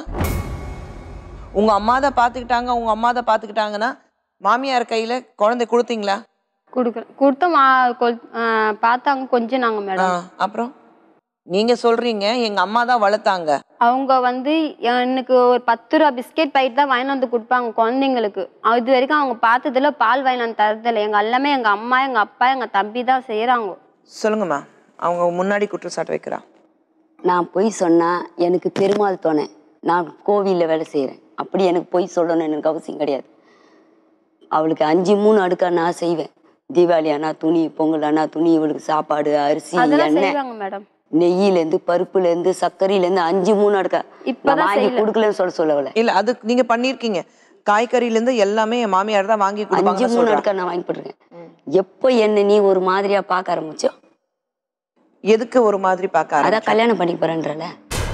உங்க அம்மா தான் பாத்துக்கிட்டாங்க உங்க அம்மா தான் பாத்துக்கிட்டாங்கன்னா மாமியார் கையில குழந்தை கொடுத்தீங்களா கொடுக்குறேன் கொடுத்த மா கொல்- ஆ, பார்த்தாங்க கொஞ்சம் நாங்க ஆ, மேடம் அப்புறம் நீங்க சொல்றீங்க எங்க அம்மா தான் வளர்த்தாங்க அவங்க வந்து எனக்கு ஒரு பத்து ரூபா பிஸ்கெட் பாக்கெட் தான் வாங்கிட்டு வந்து கொடுப்பாங்க குழந்தைங்களுக்கு இது வரைக்கும் அவங்க பார்த்ததுல பால் வாங்கி வந்து தரதில்ல எங்க எல்லாமே எங்க அம்மா எங்க அப்பா எங்க தம்பி தான் செய்யறாங்க சொல்லுங்கம்மா அவங்க முன்னாடி குற்றச்சாட்டு வைக்கிறா நான் பொய் சொன்னா எனக்கு பெருமாள் தோணேன் நான் கோவிலில் வேலை செய்கிறேன் அப்படி எனக்கு பொய் சொல்லணும்னு எனக்கு அவசியம் கிடையாது அவளுக்கு அஞ்சு மூணு அடுக்கா நான் செய்வேன் தீபாவளி ஆனா துணி பொங்கல் ஆனா துணி இவளுக்கு சாப்பாடு அரிசி அதெல்லாம் எண்ணெய் செய்வாங்க மேடம் நெய்யிலேருந்து பருப்புலேருந்து சர்க்கரையிலேருந்து அஞ்சு மூணு அடுக்கா நான் இப்பதான் வாங்கி செய்யல. கொடுக்கலன்னு சொல்ல சொல்ல அவளை இல்ல அது நீங்க பண்ணிருக்கீங்க காய்கறில இருந்து எல்லாமே என் மாமியார் தான் வாங்கி அஞ்சு கொடுப்பாங்க மூணு அடுக்கா நான் வாங்கி போட்டிருக்கேன் எப்போ என்ன நீ ஒரு மாதிரியா பார்க்க ஆரம்பிச்சோ எதுக்கு ஒரு மாதிரி பார்க்க அதான் ஆரம்பிச்ச? கல்யாணம் பண்ணி போறேன்றல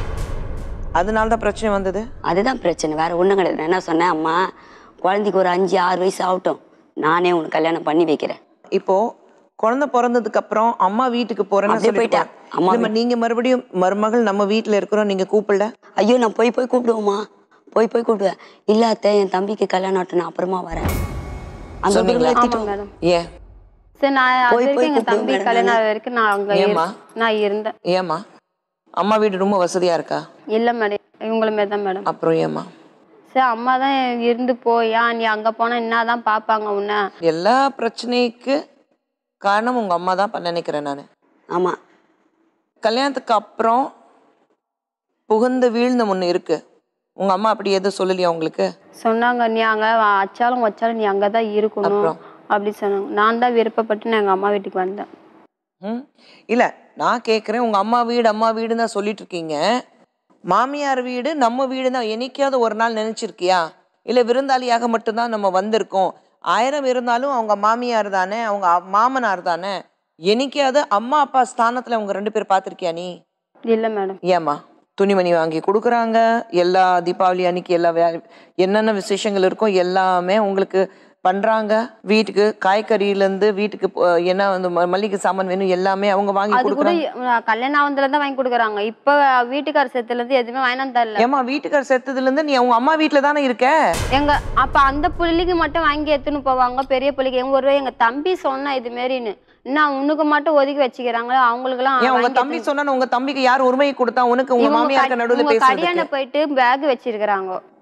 அதனால தான் பிரச்சனை வந்தது அதுதான் பிரச்சனை வேற ஒண்ணும் கிடையாது நான் என்ன சொன்னேன் அம்மா குழந்தைக்கு ஒரு அஞ்சு ஆறு வயசு ஆகட்டும் நானே உனக்கு கல்யாணம் பண்ணி வைக்கிறேன் இப்போ குழந்தை பிறந்ததுக்கு அப்புறம் அம்மா வீட்டுக்கு போறேன்னு அப்படியே சொல்லிட்டு போயிட்டா. போ- அம்மா இல்லம்மா, நீங்க மறுபடியும் மருமகள் நம்ம வீட்டுல இருக்கிறோம் நீங்க கூப்பிடல ஐயோ நான் போய் போய் கூப்பிடுவோமா போய் போய் கூப்பிடுவேன் இல்ல அத்தை என் தம்பிக்கு கல்யாணம் ஆகட்டும் நான் அப்புறமா வரேன் அந்த சொன்னீங்களா? வீட்டுல ஆமா திட்டுவோம். மேடம் ஏன் சரி நான் அது போய் போய் வரைக்கும் எங்க கூப்பிடுவேன் தம்பி மேடம் கல்யாணம் ஆகுற வரைக்கும் நான் அங்க இரு- ஏம்மா? நான் இருந்தேன் ஏம்மா அம்மா வீடு ரொம்ப வசதியா இருக்கா இல்ல மேடம் இவங்கள மாரி தான் மேடம் அப்புறம் ஏம்மா சரி அம்மா தான் இருந்து போயா நீ அங்க போனா என்னதான் பாப்பாங்க உன்ன எல்லா பிரச்சனைக்கு காரணம் உங்க அம்மா தான் நினைக்கிறேன் நான் ஆமா கல்யாணத்துக்கு அப்புறம் புகுந்து வீழ்ந்த ஒண்ணு இருக்கு உங்க அம்மா அப்படி எதுவும் சொல்லலையா உங்களுக்கு சொன்னாங்க நீ அங்க அச்சாலும் வச்சாலும் நீ அங்கதான் இருக்கணும் அப்புறம்? அப்படி சொன்னாங்க நான் தான் விருப்பப்பட்டு நான் எங்க அம்மா வீட்டுக்கு வந்தேன் ம் இல்ல நான் கேக்குறேன் உங்க அம்மா வீடு அம்மா வீடுன்னு தான் சொல்லிட்டு இருக்கீங்க மாமியார் வீடு நம்ம வீடு தான் என்னைக்காவது ஒரு நாள் நினைச்சிருக்கியா இல்ல விருந்தாளியாக மட்டும்தான் நம்ம வந்திருக்கோம் ஆயிரம் இருந்தாலும் அவங்க மாமியார் தானே அவங்க அ- மாமனார் தானே என்னைக்காவது அம்மா அப்பா ஸ்தானத்துல அவங்க ரெண்டு பேர் பார்த்திருக்கியா நீ இல்ல மேடம் ஏம்மா துணிமணி வாங்கி கொடுக்குறாங்க எல்லா தீபாவளி அன்னைக்கு எல்லா வே என்னென்ன விசேஷங்கள் இருக்கோ எல்லாமே உங்களுக்கு பண்றாங்க வீட்டுக்கு காய்கறியில இருந்து வீட்டுக்கு போ- என்ன வந்து ம- மல்லிகை சாமான் வேணும் எல்லாமே அவங்க வாங்கி அது கூட கொடுக்குறாங்க அஹ், கல்யாணம் ஆனதுல தான் வாங்கி கொடுக்குறாங்க இப்ப வீட்டுக்கார செத்துல இருந்து எதுவுமே வாங்கி வந்து தரல ஏமா வீட்டுக்கார் செத்ததுல இருந்து நீ உங்க அம்மா வீட்டுல தானே இருக்க எங்க அப்ப அந்த புள்ளிக்கு மட்டும் வாங்கி எடுத்துன்னு போவாங்க பெரிய புள்ளிக்கு எங்க ஒரு எங்க தம்பி சொன்னா இது மாரின்னு என்ன உனக்கு மட்டும் ஒதுக்கி வச்சுக்கிறாங்களோ அவங்களுக்கு எல்லாம் ஏன் உங்க வாங்கி தம்பி எடுத்துன்னு- சொன்னா உங்க தம்பிக்கு யார் உரிமையை கொடுத்தா உனக்கு உங்க இவங்க மாமியாருக்கு கடி- நடுவுல இவங்க பேசுறதுக்கு கல்யாணம் போயிட்டு பேக் வச்சிருக்கிறாங்க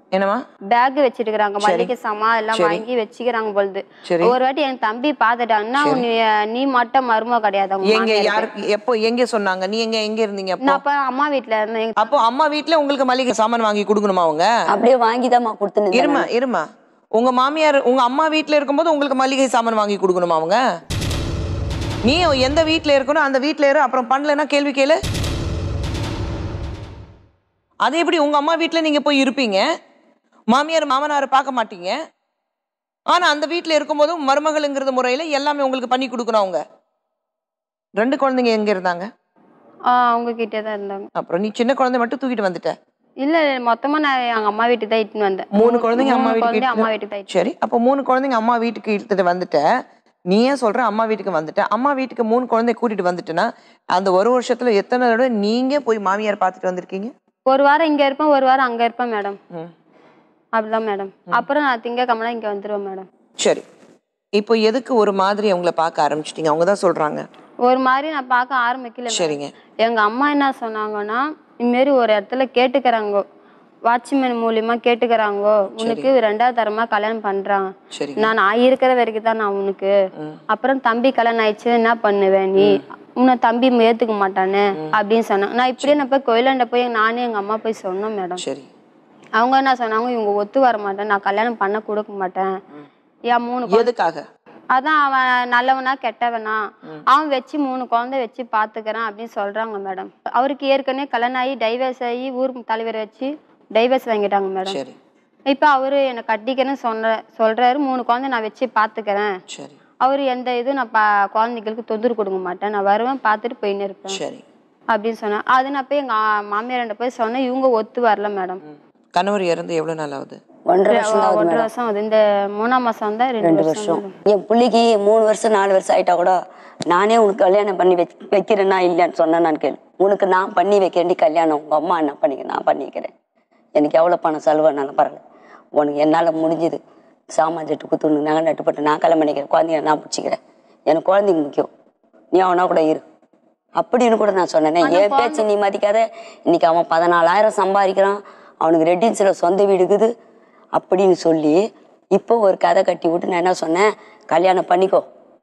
என்னம்மா பேக் வச்சிருக்காங்க மல்லிகை சாமா எல்லாம் சரி. வாங்கி வச்சுக்கிறாங்க பொழுது சரி. ஒரு வாட்டி என் தம்பி பாத்துட்டான்னா நீ நீ மட்டும் மருமக கிடையாது அவங்க எங்க மாமியாருக்கு. யாருக்கு எப்போ எங்க சொன்னாங்க நீ எங்க எங்க இருந்தீங்க அப்போ நான் அப்ப அம்மா வீட்ல இருந்தேன் எங்க அப்போ அம்மா வீட்ல உங்களுக்கு மளிகை சாமான் வாங்கி கொடுக்கணுமா அவங்க அப்படியே வாங்கிதாம்மா கொடுத்துன்னு இருமா இருமா உங்க மாமியார் உங்க அம்மா வீட்ல இருக்கும்போது உங்களுக்கு மளிகை சாமான் வாங்கி கொடுக்கணுமா அவங்க நீ எந்த வீட்ல இருக்கணும் அந்த வீட்ல இரு அப்புறம் பண்ணலன்னா கேள்வி கேளு அது எப்படி உங்க அம்மா வீட்ல நீங்க போய் இருப்பீங்க மாமியார் மாமனார் பார்க்க மாட்டீங்க ஆனா அந்த வீட்ல இருக்கும்போதும் மருமகளுங்கிறது முறையில எல்லாமே உங்களுக்கு பண்ணி கொடுக்கணும் அவங்க ரெண்டு குழந்தைங்க எங்க இருந்தாங்க ஆ, அவங்க கிட்டே தான் இருந்தாங்க அப்புறம் நீ சின்ன குழந்தை மட்டும் தூக்கிட்டு வந்துட்ட இல்ல மொத்தமா நான் எங்க அம்மா வீட்டுக்கு தான் இட்டுன்னு வந்தேன் மூணு குழந்தைங்க அம்மா மூணு வீட்டுக்கு குழந்தை அம்மா இட்டுட்டு- வீட்டுக்கு தான் இட்டுன்னு சரி அப்போ மூணு குழந்தைங்க அம்மா வீட்டுக்கு இழுத்துட்டு வந்துட்ட நீ ஏன் சொல்ற அம்மா வீட்டுக்கு வந்துட்ட அம்மா வீட்டுக்கு மூணு குழந்தை கூட்டிட்டு வந்துட்டேன்னா அந்த ஒரு வருஷத்துல எத்தனை தடவை நீங்க போய் மாமியார் பார்த்துட்டு வந்திருக்கீங்க ஒரு வாரம் இங்க இருப்பேன் ஒரு வாரம் அங்க இருப்பேன் மேடம் ம். அப்படிதான் மேடம் அப்புறம் நான் திங்கக்கிழமை இங்க வந்துருவேன் மேடம் சரி இப்போ எதுக்கு ஒரு மாதிரி அவங்கள பார்க்க ஆரம்பிச்சிட்டீங்க அவங்க தான் சொல்றாங்க ஒரு மாதிரி நான் பார்க்க ஆரம்பிக்கல madam. சரிங்க எங்க அம்மா என்ன சொன்னாங்கன்னா இதுமாரி ஒரு இடத்துல கேட்டுக்கிறாங்க வாட்ச்மேன் மூலியமா கேட்டுக்கிறாங்க உனக்கு ரெண்டாவது தரமா கல்யாணம் பண்றான் சரிங்க நான் நான் இருக்கிற வரைக்கும் தான் நான் உனக்கு ம். அப்புறம் தம்பி கல்யாணம் ஆயிடுச்சு என்ன பண்ணுவேன் நீ உன்னை தம்பி ஏத்துக்க மாட்டானே அப்படின்னு சொன்னாங்க நான் இப்படியே நான் போய் கோயிலாண்ட போய் நானே எங்க அம்மா போய் சொன்னோம் மேடம் சரி அவங்க என்ன சொன்னாங்க இவங்க ஒத்து வர மாட்டேன் நான் கல்யாணம் பண்ண கொடுக்க மாட்டேன் ஏன் மூணு குழந்தை- எதுக்காக அதான் அவன் நல்லவனா கெட்டவனா அவன் வச்சு மூணு குழந்தை வச்சு பாத்துக்கிறான் அப்படின்னு சொல்றாங்க மேடம் அவருக்கு ஏற்கனவே கல்யாணம் ஆகி டைவர்ஸ் ஆகி ஊர் தலைவர் வச்சு டைவர்ஸ் வாங்கிட்டாங்க மேடம் சரி இப்ப அவரு என்னை கட்டிக்கிறேன்னு சொல்ற சொல்றாரு மூணு குழந்தை நான் வச்சு பாத்துக்கிறேன் சரி அவர் எந்த இதுவும் நான் பா குழந்தைகளுக்கு தொந்தரவு கொடுக்க மாட்டேன் நான் வருவேன் பார்த்துட்டு போயின்னு இருப்பேன் சரி அப்படின்னு சொன்னேன் அது நான் போய் எங்க ஆ- மாமியார்கிட்ட போய் சொன்னேன் இவங்க ஒத்து வரல மேடம் ம். கணவர் இறந்து எவ்வளவு நாள் ஆகுது ஒன்றரை வருஷம் தான் ஆகுது ஒன்றரை மேடம் வருஷம் ஆகுது இந்த மூணாம் மாசம் தான் ரெண்டு ரெண்டு வருஷம் வருஷம் என் பிள்ளைக்கு மூணு வருஷம் நாலு வருஷம் ஆயிட்டா கூட நானே உனக்கு கல்யாணம் பண்ணி வைக் வைக்கிறேன்னா இல்லைன்னு சொன்னேன் நான் கேளு உனக்கு நான் பண்ணி வைக்கிறேன்டி கல்யாணம் உங்க அம்மா என்ன பண்ணிக்க நான் பண்ணி வைக்கிறேன் எனக்கு எவ்வளோ பணம் செலவானாலும் பரவாயில்ல உனக்கு என்னால் முடிஞ்சுது சாமான் செட்டு குத்து நகை நட்டு போட்டு நான் கல்யாணம் பண்ணிக்கிறேன் குழந்தைய நான் பிடிச்சிக்கிறேன் எனக்கு குழந்தைங்க முக்கியம் நீ அவனா கூட இரு அப்படின்னு கூட நான் சொன்னேனே என் பேச்சு நீ மதிக்காத இன்னைக்கு அவன் பதினாலாயிரம் சம்பாதிக்கிறான் அவனுக்கு ரெட்டின்ஸில் சொந்த வீடு இருக்குது அப்படின்னு சொல்லி இப்போ ஒரு கதை கட்டி விட்டு நான் என்ன சொன்னேன் கல்யாணம் பண்ணிக்கோ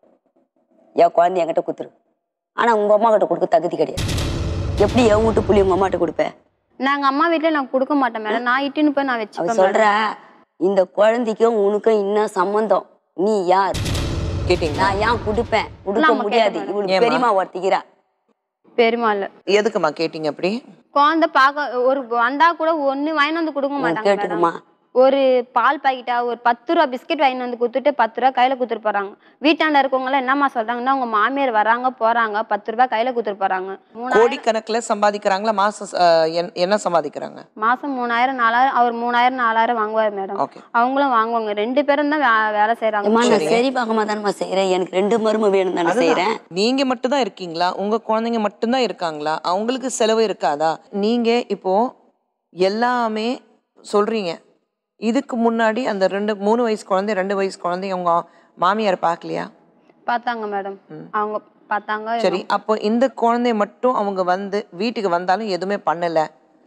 என் குழந்தை என்கிட்ட குத்துரு ஆனால் உங்கள் அம்மா கிட்ட கொடுக்க தகுதி கிடையாது எப்படி என் வீட்டு புள்ளி உங்கள் அம்மாட்ட கொடுப்பேன் நாங்க அம்மா வீட்ல நான் கொடுக்க மாட்டேன் மேடம் நான் இட்டுன்னு போய் நான் அவ வச்சுப்பேன் சொல்ற madam. இந்த குழந்தைக்கும் உனக்கும் இன்னும் சம்பந்தம் நீ யார் கேட்டீங்களா நான் ஏன் கொடுப்பேன் கொடுக்க நாம முடியாது கேட்க இவளுக்கு ஏம்மா? பெரியமா ஒருத்திக்கிறா பெருமாள் எதுக்குமா கேட்டீங்க அப்படி குழந்தை பார்க்க ஒரு வந்தா கூட ஒண்ணு வாங்கிட்டு வந்து கொடுக்க மாட்டாங்க கேட்டுக்குமா madam. ஒரு பால் பாக்கெட்டா ஒரு பத்து ரூபா பிஸ்கெட் வாங்கிட்டு வந்து கொடுத்துட்டு பத்து ரூபா கையில கொடுத்துட்டு போறாங்க வீட்டாண்ட இருக்கவங்க எல்லாம் என்னம்மா சொல்றாங்கன்னா உங்க மாமியார் வராங்க போறாங்க பத்து ரூபாய் கையில கொடுத்துட்டு போறாங்க மூணாயிரம் கோடிக்கணக்குல சம்பாதிக்கிறாங்களா மாசம் அஹ், என்- என்ன சம்பாதிக்கிறாங்க மாசம் மூணாயிரம் நாலாயிரம் அவர் மூணாயிரம் நாலாயிரம் வாங்குவார் மேடம் ஓகே அவங்களும் வாங்குவாங்க ரெண்டு பேரும் தான் வே- வேலை செய்யறாங்க அம்மா நான் சரி பார்க்கமா தானம்மா செய்யறேன் எனக்கு ரெண்டு மருமை வேணும் தானே செய்யறேன் நீங்க மட்டும்தான் இருக்கீங்களா உங்க குழந்தைங்க மட்டும்தான் இருக்காங்களா அவங்களுக்கு செலவு இருக்காதா நீங்க இப்போ எல்லாமே சொல்றீங்க இதுக்கு முன்னாடி அந்த ரெண்டு மூணு வயசு குழந்தை ரெண்டு வயசு குழந்தை உங்க மாமியார் பார்க்கலையா பார்த்தாங்க மேடம் அவங்க பார்த்தாங்க சரி அப்போ இந்த குழந்தை மட்டும் அவங்க வந்து வீட்டுக்கு வந்தாலும் எதுவுமே பண்ணல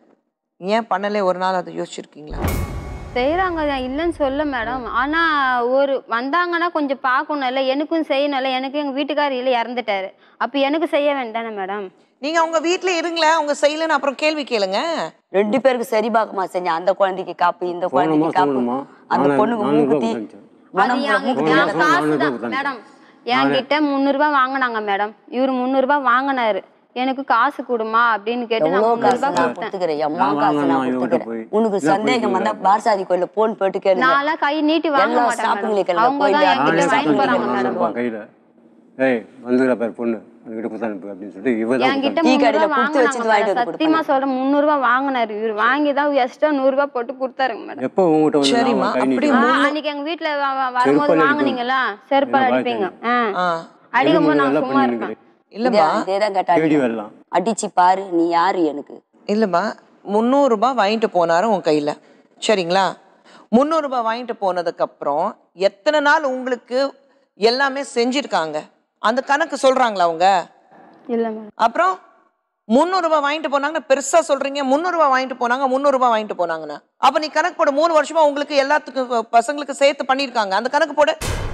ஏன் பண்ணல ஒரு நாள் அதை யோசிச்சிருக்கீங்களா செய்யறாங்க இல்லைன்னு சொல்ல மேடம் ஆனா ஒரு வந்தாங்கன்னா கொஞ்சம் பார்க்கணும் இல்ல எனக்கும் செய்யணும் இல்ல எனக்கு எங்க வீட்டுக்காரர் இல்ல இறந்துட்டாரு அப்ப எனக்கு செய்ய வேண்டானே மேடம் நீங்க அவங்க வீட்ல இருங்களேன் அவங்க செய்யலன்னு அப்புறம் கேள்வி கேளுங்க ரெண்டு பேருக்கு சரி பார்க்கமா செஞ்சேன் அந்த குழந்தைக்கு காப்பு இந்த குழந்தைக்கு போனோமா, காப்பு சொல்லணுமா? அந்த நானே- பொண்ணுக்கு நானே மூக்குத்தி தான் உட்காந்துச்சேன். அது மனம் என் மூக்குத்தி என் எல்லாம் காசு நானே தான் தான் மேடம் என்கிட்ட முந்நூறு ரூபாய் வாங்கினாங்க மேடம் இவரு முந்நூறு ரூபாய் வாங்கினாரு எனக்கு காசு கொடுமா அப்படின்னு கேட்டு நான் எவ்வளவு முந்நூறு காசு ரூபாய் நான் கொடுத்தேன் கொடுத்துக்கிறேன் எம்மா நான் காசு நான் வாங்கினா இவன்கிட்ட போய், கொடுத்துக்கிறேன் உனக்கு இதான் சந்தேகம் போய் வந்தா பார்சாதி கோயில்ல போன் போட்டு கேளுங்க நான்லாம் கை நீட்டி வாங்க எல்லா மாட்டேன் shopping மேடம். ல அவங்க கோயில்ல தான் என்கிட்ட நானே வாங்கி shopping போறாங்க ல மேடம் அனுப்புவா கையில ஏய் வந்துக்கிற பேர் பொண்ணு அதுக்கிட்ட கொடுத்து அனுப்பு அப்படின்னு சொல்லிட்டு இவன் தான் என்கிட்ட டீ முந்நூறு கடையில ரூபாய் கொடுத்து வச்சுட்டு வாங்கினாங்க வாங்கிட்டு மேடம். வந்து சத்தியமா சொல்றேன் முந்நூறு ரூபாய் வாங்கினாரு இவர் வாங்கி தான் எக்ஸ்ட்ரா நூறு ரூபாய் போட்டு கொடுத்தாருங்க மேடம் எப்போ உங்ககிட்ட வந்து சரிம்மா, நான் கை அப்படி நீட்டி ஆ, அன்னைக்கு எங்க வீட்டுல வ- வ- வரும்போது செருப்பால வாங்குனீங்களா செருப்பால் என்ன அடிப்பீங்க ஆ. ஆ அடிக்கும் போது நான் நல்லா சும்மா பண்ணி இருப்பேன் இல்லம்மா இதேதான் தேடி கேட்டாடி வரலாம் அடிச்சு பாரு நீ யாரு எனக்கு இல்லைம்மா முந்நூறுரூபா வாங்கிட்டு போனாரு உன் கையில் சரிங்களா முந்நூறுரூபா வாங்கிட்டு போனதுக்கப்புறம் எத்தனை நாள் உங்களுக்கு எல்லாமே செஞ்சிருக்காங்க அந்த கணக்கு சொல்கிறாங்களா அவங்க இல்ல மேடம் அப்புறம் முந்நூறு ரூபாய் வாங்கிட்டு போனாங்கன்னா பெருசா சொல்றீங்க முந்நூறு ரூபாய் வாங்கிட்டு போனாங்க முந்நூறு ரூபாய் வாங்கிட்டு போனாங்கன்னா அப்ப நீ கணக்கு போட மூணு வருஷமா உங்களுக்கு எல்லாத்துக்கும் அஹ், பசங்களுக்கு சேர்த்து பண்ணிருக்காங்க அந்த கணக்கு போட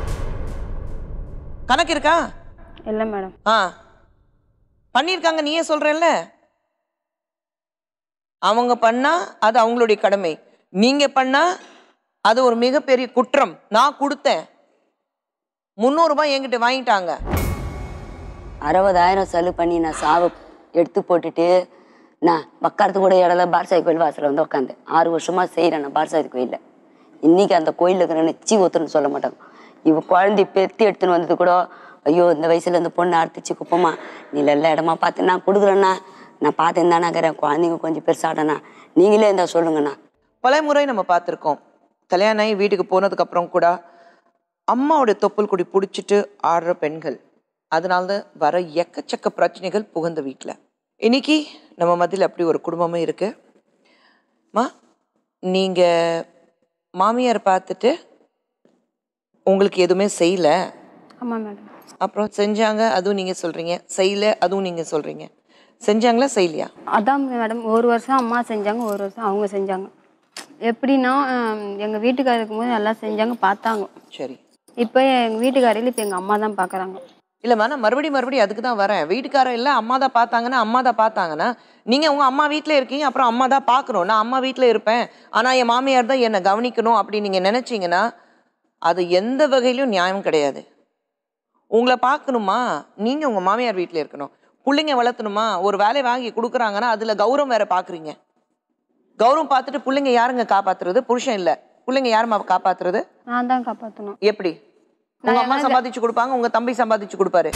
கணக்கு இருக்கா இல்லை மேடம் ஆ பண்ணியிருக்காங்க நீயே சொல்றேல்ல அவங்க பண்ணா அது அவங்களுடைய கடமை நீங்க பண்ணா அது ஒரு மிகப்பெரிய குற்றம் நான் கொடுத்தேன் முந்நூறு ரூபாய் என்கிட்ட வாங்கிட்டாங்க அறுபதாயிரம் செலவு பண்ணி நான் சாவு எடுத்து போட்டுட்டு நான் உட்காரத்து கூட இடத்துல பார்சாதி கோயில் வாசல்ல வந்து உட்காந்தேன் ஆறு வருஷமா செய்கிறேன் நான் பார்சாதி கோயிலில் இன்னைக்கு அந்த கோயிலில் இருக்கிற நெச்சி ஒத்துன்னு சொல்ல மாட்டாங்க இவ குழந்தை பெத்து எடுத்துன்னு வந்தது கூட ஐயோ இந்த வயசுல இந்த பொண்ணு அறுத்துச்சு குப்பமா நீ நல்ல இடமா பார்த்து நான் கொடுக்குறேண்ணா நான் பார்த்து தானே இருக்கிறேன் குழந்தைங்க கொஞ்சம் பெருசாடண்ணா நீங்களே இருந்தா சொல்லுங்கண்ணா பல முறை நம்ம பார்த்துருக்கோம் கல்யாணம் ஆகி வீட்டுக்கு போனதுக்கு அப்புறம் கூட அம்மாவுடைய தொப்புள் கொடி பிடிச்சிட்டு ஆடுற பெண்கள் அதனால தான் வர எக்கச்சக்க பிரச்சனைகள் புகுந்த வீட்டில் இன்னைக்கு நம்ம மத்தியில் அப்படி ஒரு குடும்பமே இருக்கு மா நீங்க மாமியார் பார்த்துட்டு உங்களுக்கு எதுவுமே செய்யல ஆமாம் மேடம் அப்புறம் செஞ்சாங்க அதுவும் நீங்க சொல்றீங்க செய்யல அதுவும் நீங்க சொல்றீங்க செஞ்சாங்களா செய்யலையா அதான் மேடம் ஒரு வருஷம் அம்மா செஞ்சாங்க ஒரு வருஷம் அவங்க செஞ்சாங்க எப்படின்னா ஹம், எங்க வீட்டுக்காரர் இருக்கும்போது நல்லா செஞ்சாங்க பார்த்தாங்க சரி இப்போ எங்க வீட்டுக்காரையில் இப்போ எங்க அம்மா தான் பார்க்குறாங்க இல்லம்மா நான் மறுபடியும் மறுபடியும் அதுக்கு தான் வரேன் வீட்டுக்காரர் இல்லை அம்மா தான் பார்த்தாங்கன்னா அம்மா தான் பார்த்தாங்கன்னா நீங்கள் உங்கள் அம்மா வீட்டில் இருக்கீங்க அப்புறம் அம்மா தான் பார்க்கணும் நான் அம்மா வீட்டில் இருப்பேன் ஆனால் என் மாமியார் தான் என்னை கவனிக்கணும் அப்படின்னு நீங்கள் நினச்சிங்கன்னா அது எந்த வகையிலும் நியாயம் கிடையாது உங்களை பார்க்கணுமா நீங்கள் உங்கள் மாமியார் வீட்டில் இருக்கணும் பிள்ளைங்க வளர்த்தணுமா ஒரு வேலை வாங்கி கொடுக்குறாங்கன்னா அதில் கௌரவம் வேற பார்க்குறீங்க கௌரவம் பார்த்துட்டு பிள்ளைங்க யாருங்க காப்பாத்துறது புருஷன் இல்லை பிள்ளைங்க யாரும்மா காப்பாத்துறது நான் தான் காப்பாற்றணும் எப்படி உங்க அம்மா சம்பாதிச்சு கொடுப்பாங்க உங்க தம்பி சம்பாதிச்சு கொடுப்பாரு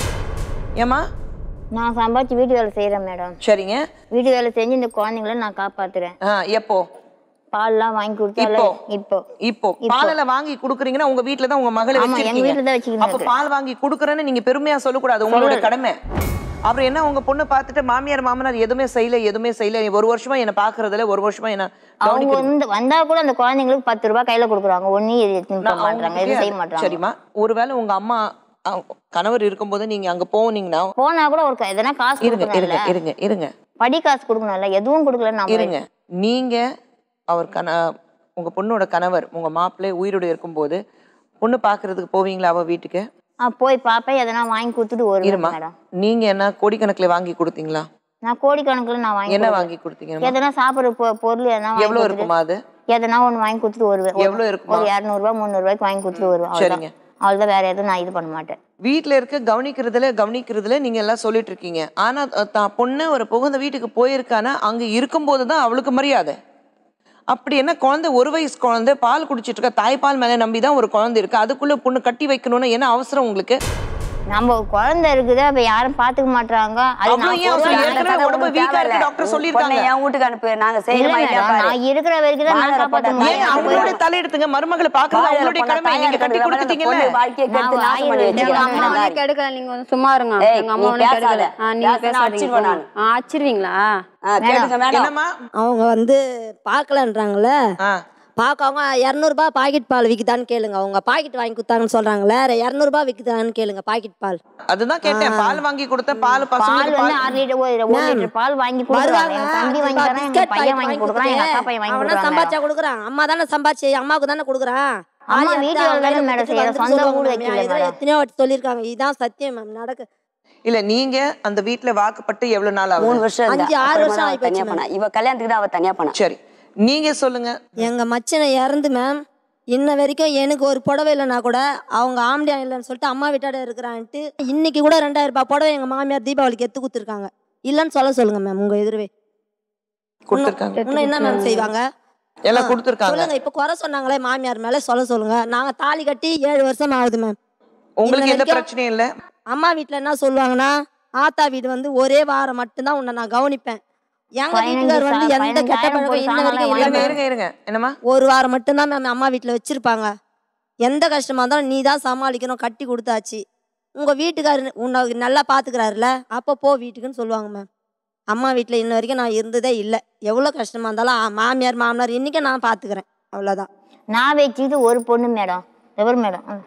ஏமா நான் சம்பாதிச்சு வீட்டு வேலை செய்கிறேன் மேடம் சரிங்க வீட்டு வேலை செஞ்சு இந்த குழந்தைங்கள நான் காப்பாத்துறேன் ஆ, எப்போ பால்லாம் வாங்கி கொடுத்தால இப்போ? இப்போ இப்போ பாலில வாங்கி குடுக்குறீங்கன்னா உங்க வீட்ல தான் உங்க மகளை ஆமா, எங்க வச்சிருக்கீங்க வீட்ல தான் வச்சுக்கின்னு அப்ப இருக்கு. பால் வாங்கி குடுக்குறேன்னு நீங்க பெருமையா சொல்லக்கூடாது உங்களோட கடமை அப்புறம் என்ன உங்க பொண்ணு பார்த்துட்டு மாமியார் மாமனார் எதுவுமே செய்யல எதுவுமே செய்யல ஒரு வருஷமா என்ன பாக்குறதுல ஒரு வருஷமா என்ன அவங்க கவனிக்கிறது வந்து வந்தா கூட அந்த குழந்தைங்களுக்கு பத்து ரூபாய் கையில கொடுக்குறாங்க ஒன்னும் இது எடுத்துன்னு போக நான் மாட்டாங்க எதுவும் செய்ய அவங்க மாட்டாங்க சரிம்மா ஒருவேளை உங்க அம்மா அ, கணவர் இருக்கும்போது நீங்க அங்க போனீங்கன்னா போனா கூட ஒரு க- எதனா காசு இருங்க இருங்க கொடுக்கணும்ல இருங்க இருங்க படி காசு கொடுக்கணும்ல எதுவும் கொடுக்கல நம்ம இருங்க நீங்க அவர் கண உங்க பொண்ணோட கணவர் உங்க மாப்பிள்ளை உயிரோட இருக்கும்போது பொண்ணு பாக்குறதுக்கு போவீங்களா அவ வீட்டுக்கு ஆ, போய் பாப்பேன் எதனா வாங்கி கொடுத்துட்டு வருவேன் இருமா மேடம் நீங்க என்ன கோடிக்கணக்குல வாங்கி கொடுத்தீங்களா நான் கோடிக்கணக்கில் நான் வாங்கி என்ன கொடுப்பேன். வாங்கி கொடுத்தீங்க எதனா சாப்பிடுற பொ- பொருள் எதனா வாங்கி எவ்வளவு கொடுத்துட்டு இருக்குமா அது எதனா ஒண்ணு வாங்கி கொடுத்துட்டு வருவேன் ஒரு- எவ்வளவு இருக்குமா? ஒரு இரநூறுபா முந்நூறுபாய்க்கு வாங்கி கொடுத்துட்டு வருவேன் சரிங்க. அவ்வளவுதான் அவ்வளவுதான் வேற எதுவும் நான் இது பண்ண மாட்டேன் வீட்ல இருக்க கவனிக்கிறதுல கவனிக்கிறதுல நீங்க எல்லாம் சொல்லிட்டு இருக்கீங்க ஆனா அஹ், தான் பொண்ணு ஒரு புகுந்த வீட்டுக்கு போயிருக்கானா அங்க இருக்கும்போது தான் அவளுக்கு மரியாதை அப்படி என்ன குழந்தை ஒரு வயசு குழந்தை பால் குடிச்சிட்டு இருக்க தாய்ப்பால் மேல நம்பி தான் ஒரு குழந்தை இருக்கு அதுக்குள்ள பொண்ணு கட்டி வைக்கணும்னு என்ன அவசரம் உங்களுக்கு நம்ம குழந்தை இருக்குது அப்ப யாரும் பாத்துக்க மாட்டாங்க அது அவ்வளவு நான் ஏன் அவசரம்? பொதுவா ஏற்கனவே நடக்காத உடம்பு ஒண்ணு வீக்கா இருக்கு தேவையில்ல. டாக்டர் பொண்ணை சொல்லியிருக்காங்க என் வீட்டுக்கு அனுப்பு நாங்க இல்ல செய்யறோமா இல்லையா மேடம், பாரு நான் இருக்கிற வரைக்கும் தான் நான் வாழை காப்பாத்த போட்டா ஏன் முடியும் அவங்களோட தலையெடுத்துங்க மருமகளை பாக்குறது வாழை அவங்களுடைய போட்டா கடமை நீங்க கட்டி தாயார் கொடுத்துட்டீங்கல்ல பொண்ணு வாழ்க்கையை கெடுத்து நான் நாசம் பண்ணி வாயில் எங்க வச்சுக்கிறாங்க. அம்மா இந்த ஒன்றும் மாதிரி. கெடுக்கல நீங்க வந்து சும்மா இருங்க ஏய், எங்க அம்மா நீ ஒன்றும் பேசாத. கெடுக்கல ஆ, நீங்க பேசுனா பேசாதீங்க அடிச்சிருவேன் போங்க. ஆ, அடிச்சிருவீங்களா ஆ, கேளுங்க மேடம் என்னம்மா அவங்க வந்து பார்க்கலன்றாங்கல்ல ஆ பார்க்க அவங்க இரநூறுபா பாக்கெட் பால் விற்குதான்னு கேளுங்க அவங்க பாக்கெட் வாங்கி கொடுத்தாங்கன்னு சொல்றாங்களே இரநூறுபா விற்குதான்னு கேளுங்க பாக்கெட் பால் அதுதான் கேட்டேன் பால் வாங்கி கொடுத்த பால் பால் பசங்களுக்கு வந்து பால் ஆறு லிட்டர் ஒரு ஒரு லிட்டர் பால் வாங்கி கொடுக்குறாங்க எங்க தம்பி வாங்கி தரேன் எங்க பிஸ்கட் பையன் பாக்கெட் வாங்கி கொடுக்குறான் எங்க அக்கா பையன் வாங்கி அவனா சம்பாதிச்சா கொடுக்குறாங்க கொடுக்குறான் அம்மா தானே சம்பாதிச்சு அம்மாவுக்கு தானே கொடுக்குறான் அம்மா ஆள் வீட்டு எடுத்து வேலை அவங்க மேடம் கொடுத்துட்டு செய்யற, வந்துட்டு சொந்த சொல்லுவாங்க வீடு மேம். வைக்கல இதெல்லாம் மேடம். எத்தனையோ வாட்டி சொல்லியிருக்காங்க இதுதான் சத்தியம் மேம் நடக்கு இல்ல நீங்க அந்த வீட்ல வாக்குப்பட்டு எவ்வளவு நாள் மூணு ஆகுது வருஷம் இருந்தா. அஞ்சு, ஆறு அப்புறமா வருஷம் அவ ஆயிப்போச்சு தனியா மேம். போனா இவ கல்யாணத்துக்கு தான் அவ தனியா போனா சரி நீங்க சொல்லுங்க எங்க மச்சனை இறந்து மேம் இன்ன வரைக்கும் எனக்கு ஒரு புடவை இல்லைனா கூட அவங்க ஆம்படியா இல்லைன்னு சொல்லிட்டு அம்மா வீட்டாட இருக்கிறான்ட்டு இன்னைக்கு கூட ரெண்டாயிரம் ரூபாய் புடவை எங்க மாமியார் தீபாவளிக்கு எடுத்து கொடுத்துருக்காங்க இல்லைன்னு சொல்ல சொல்லுங்க மேம் உங்க எதிர்வே கொடுத்துருக்காங்க இன்னும் என்ன மேம் செய்வாங்க எல்லாம் ஆ, கொடுத்துருக்காங்க சொல்லுங்க இப்ப குறை சொன்னாங்களே மாமியார் மேல சொல்ல சொல்லுங்க நாங்க தாலி கட்டி ஏழு வருஷம் ஆகுது மேம் உங்களுக்கு இன்ன எந்த வரைக்கும் பிரச்சனையும் இல்ல அம்மா வீட்ல என்ன சொல்லுவாங்கன்னா ஆத்தா வீடு வந்து ஒரே வாரம் மட்டும்தான் உன்னை நான் கவனிப்பேன் எங்க பதினஞ்சு வீட்டுக்கார் வந்து சா- எந்த கெட்ட பதினஞ்சாயிரம் பழக்கம் இன்ன போட்டு வரைக்கும் சாமான்லாம் இல்ல இருங்க மேம் இருங்க இருங்க என்னம்மா ஒரு வாரம் மட்டும்தான் மேம் அம்மா வீட்டில் வச்சிருப்பாங்க எந்த கஷ்டமா இருந்தாலும் நீ தான் சமாளிக்கணும் கட்டி கொடுத்தாச்சு உங்க வீட்டுக்காரர் உன்னை நல்லா பாத்துக்கிறாருல அப்போ போ வீட்டுக்குன்னு சொல்லுவாங்க மேம் அம்மா வீட்டில் இன்ன வரைக்கும் நான் இருந்ததே இல்லை எவ்வளோ கஷ்டமா இருந்தாலும் ஆ, மாமியார் மாமனார் இன்னைக்கு நான் பாத்துக்கிறேன் அவ்வளோதான் நான் வச்சுக்கிட்டு ஒரு பொண்ணு மேடம் எவர் மேடம் ம்.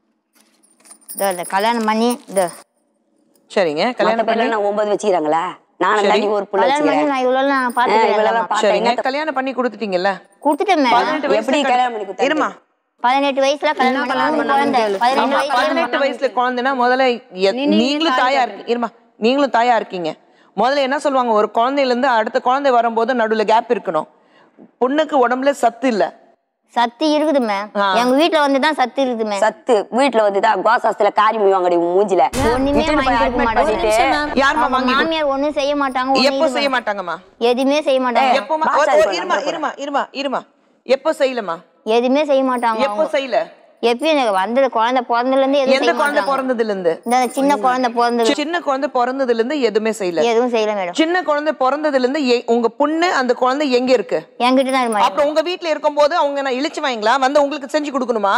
இதோ இந்த கல்யாணம் பண்ணி இதோ சரிங்க மத்த கல்யாணம் பேர்ல பண்ணி நான் ஒன்பது வச்சுக்கிறாங்களா நானும் சரி. தாண்டி ஒரு புள்ள கல்யாணம் பண்ணி வச்சுக்கிறேன் நான் இவ்வளவு நான் ஆ, இவ்வளவு பாத்துக்கிறேன் பார்த்தேன் சரிங்க என்ன கல்யாணம் பண்ணி கொடுத்துட்டீங்கல்ல கொடுத்துட்டேன் மேடம் பதினெட்டு வயசுல எப்படி கல்யாணம் பண்ணி கொடுத்தாங்க? இருமா பதினெட்டு வயசுல கல்யாணம் பண்ணி குழந்தை பதினெட்டு ஆமா, வயசுல பதினெட்டு வயசுல குழந்தைன்னா முதல்ல எ- நீங்களும் தாயா இருக்கு இருமா நீங்களும் தாயா இருக்கீங்க முதல்ல என்ன சொல்லுவாங்க ஒரு குழந்தையில இருந்து அடுத்த குழந்தை வரும்போது நடுவுல கேப் இருக்கணும் பொண்ணுக்கு உடம்புல சத்து இல்ல சத்து இருக்குது மேம் ஆ. எங்க வீட்டுல வந்து தான் சத்து இருக்குது மேம் சத்து வீட்டுல வந்துதான் கோசாஸ்தில காரி முய்வாங்கடி உன் மூஞ்சில ஒண்ணுமே இட்டுன்னு போய் வாங்கி கொடுக்க admit பண்ணிட்டு, மாட்டாங்க யாரும்மா அவங்க வாங்கி கொடு- மாமியார் ஒண்ணும் செய்ய மாட்டாங்க ஒண்ணும் எப்போ இது செய்ய பண்ண- மாட்டாங்கம்மா எதுவுமே செய்ய மாட்டாங்க எப்போமா பாஸ் ஒரு- ஒரு ஆயிடுவாங்க, இருமா நம்பர் இருமா இருமா இருமா எப்போ செய்யலமா எதுவுமே செய்ய மாட்டாங்க எப்போ அவங்க. செய்யல எப்பயும் எனக்கு வந்தது குழந்தை பிறந்ததுல இருந்து எதுவும் எந்த செய்ய குழந்தை மாட்டாங்க பிறந்ததுல இருந்து இந்த சின்ன குழந்தை பிறந்தது சின்ன குழந்தை பிறந்ததுல இருந்து எதுவுமே செய்யல எதுவும் செய்யல மேடம் சின்ன குழந்தை பிறந்ததுல இருந்து எ- உங்க பொண்ணு அந்த குழந்தை எங்க இருக்கு என்கிட்ட தான் இருக்கு மேடம் அப்புறம் உங்க வீட்ல இருக்கும்போது அவங்க நான் இழிச்சு வாங்களா வந்து உங்களுக்கு செஞ்சு கொடுக்கணுமா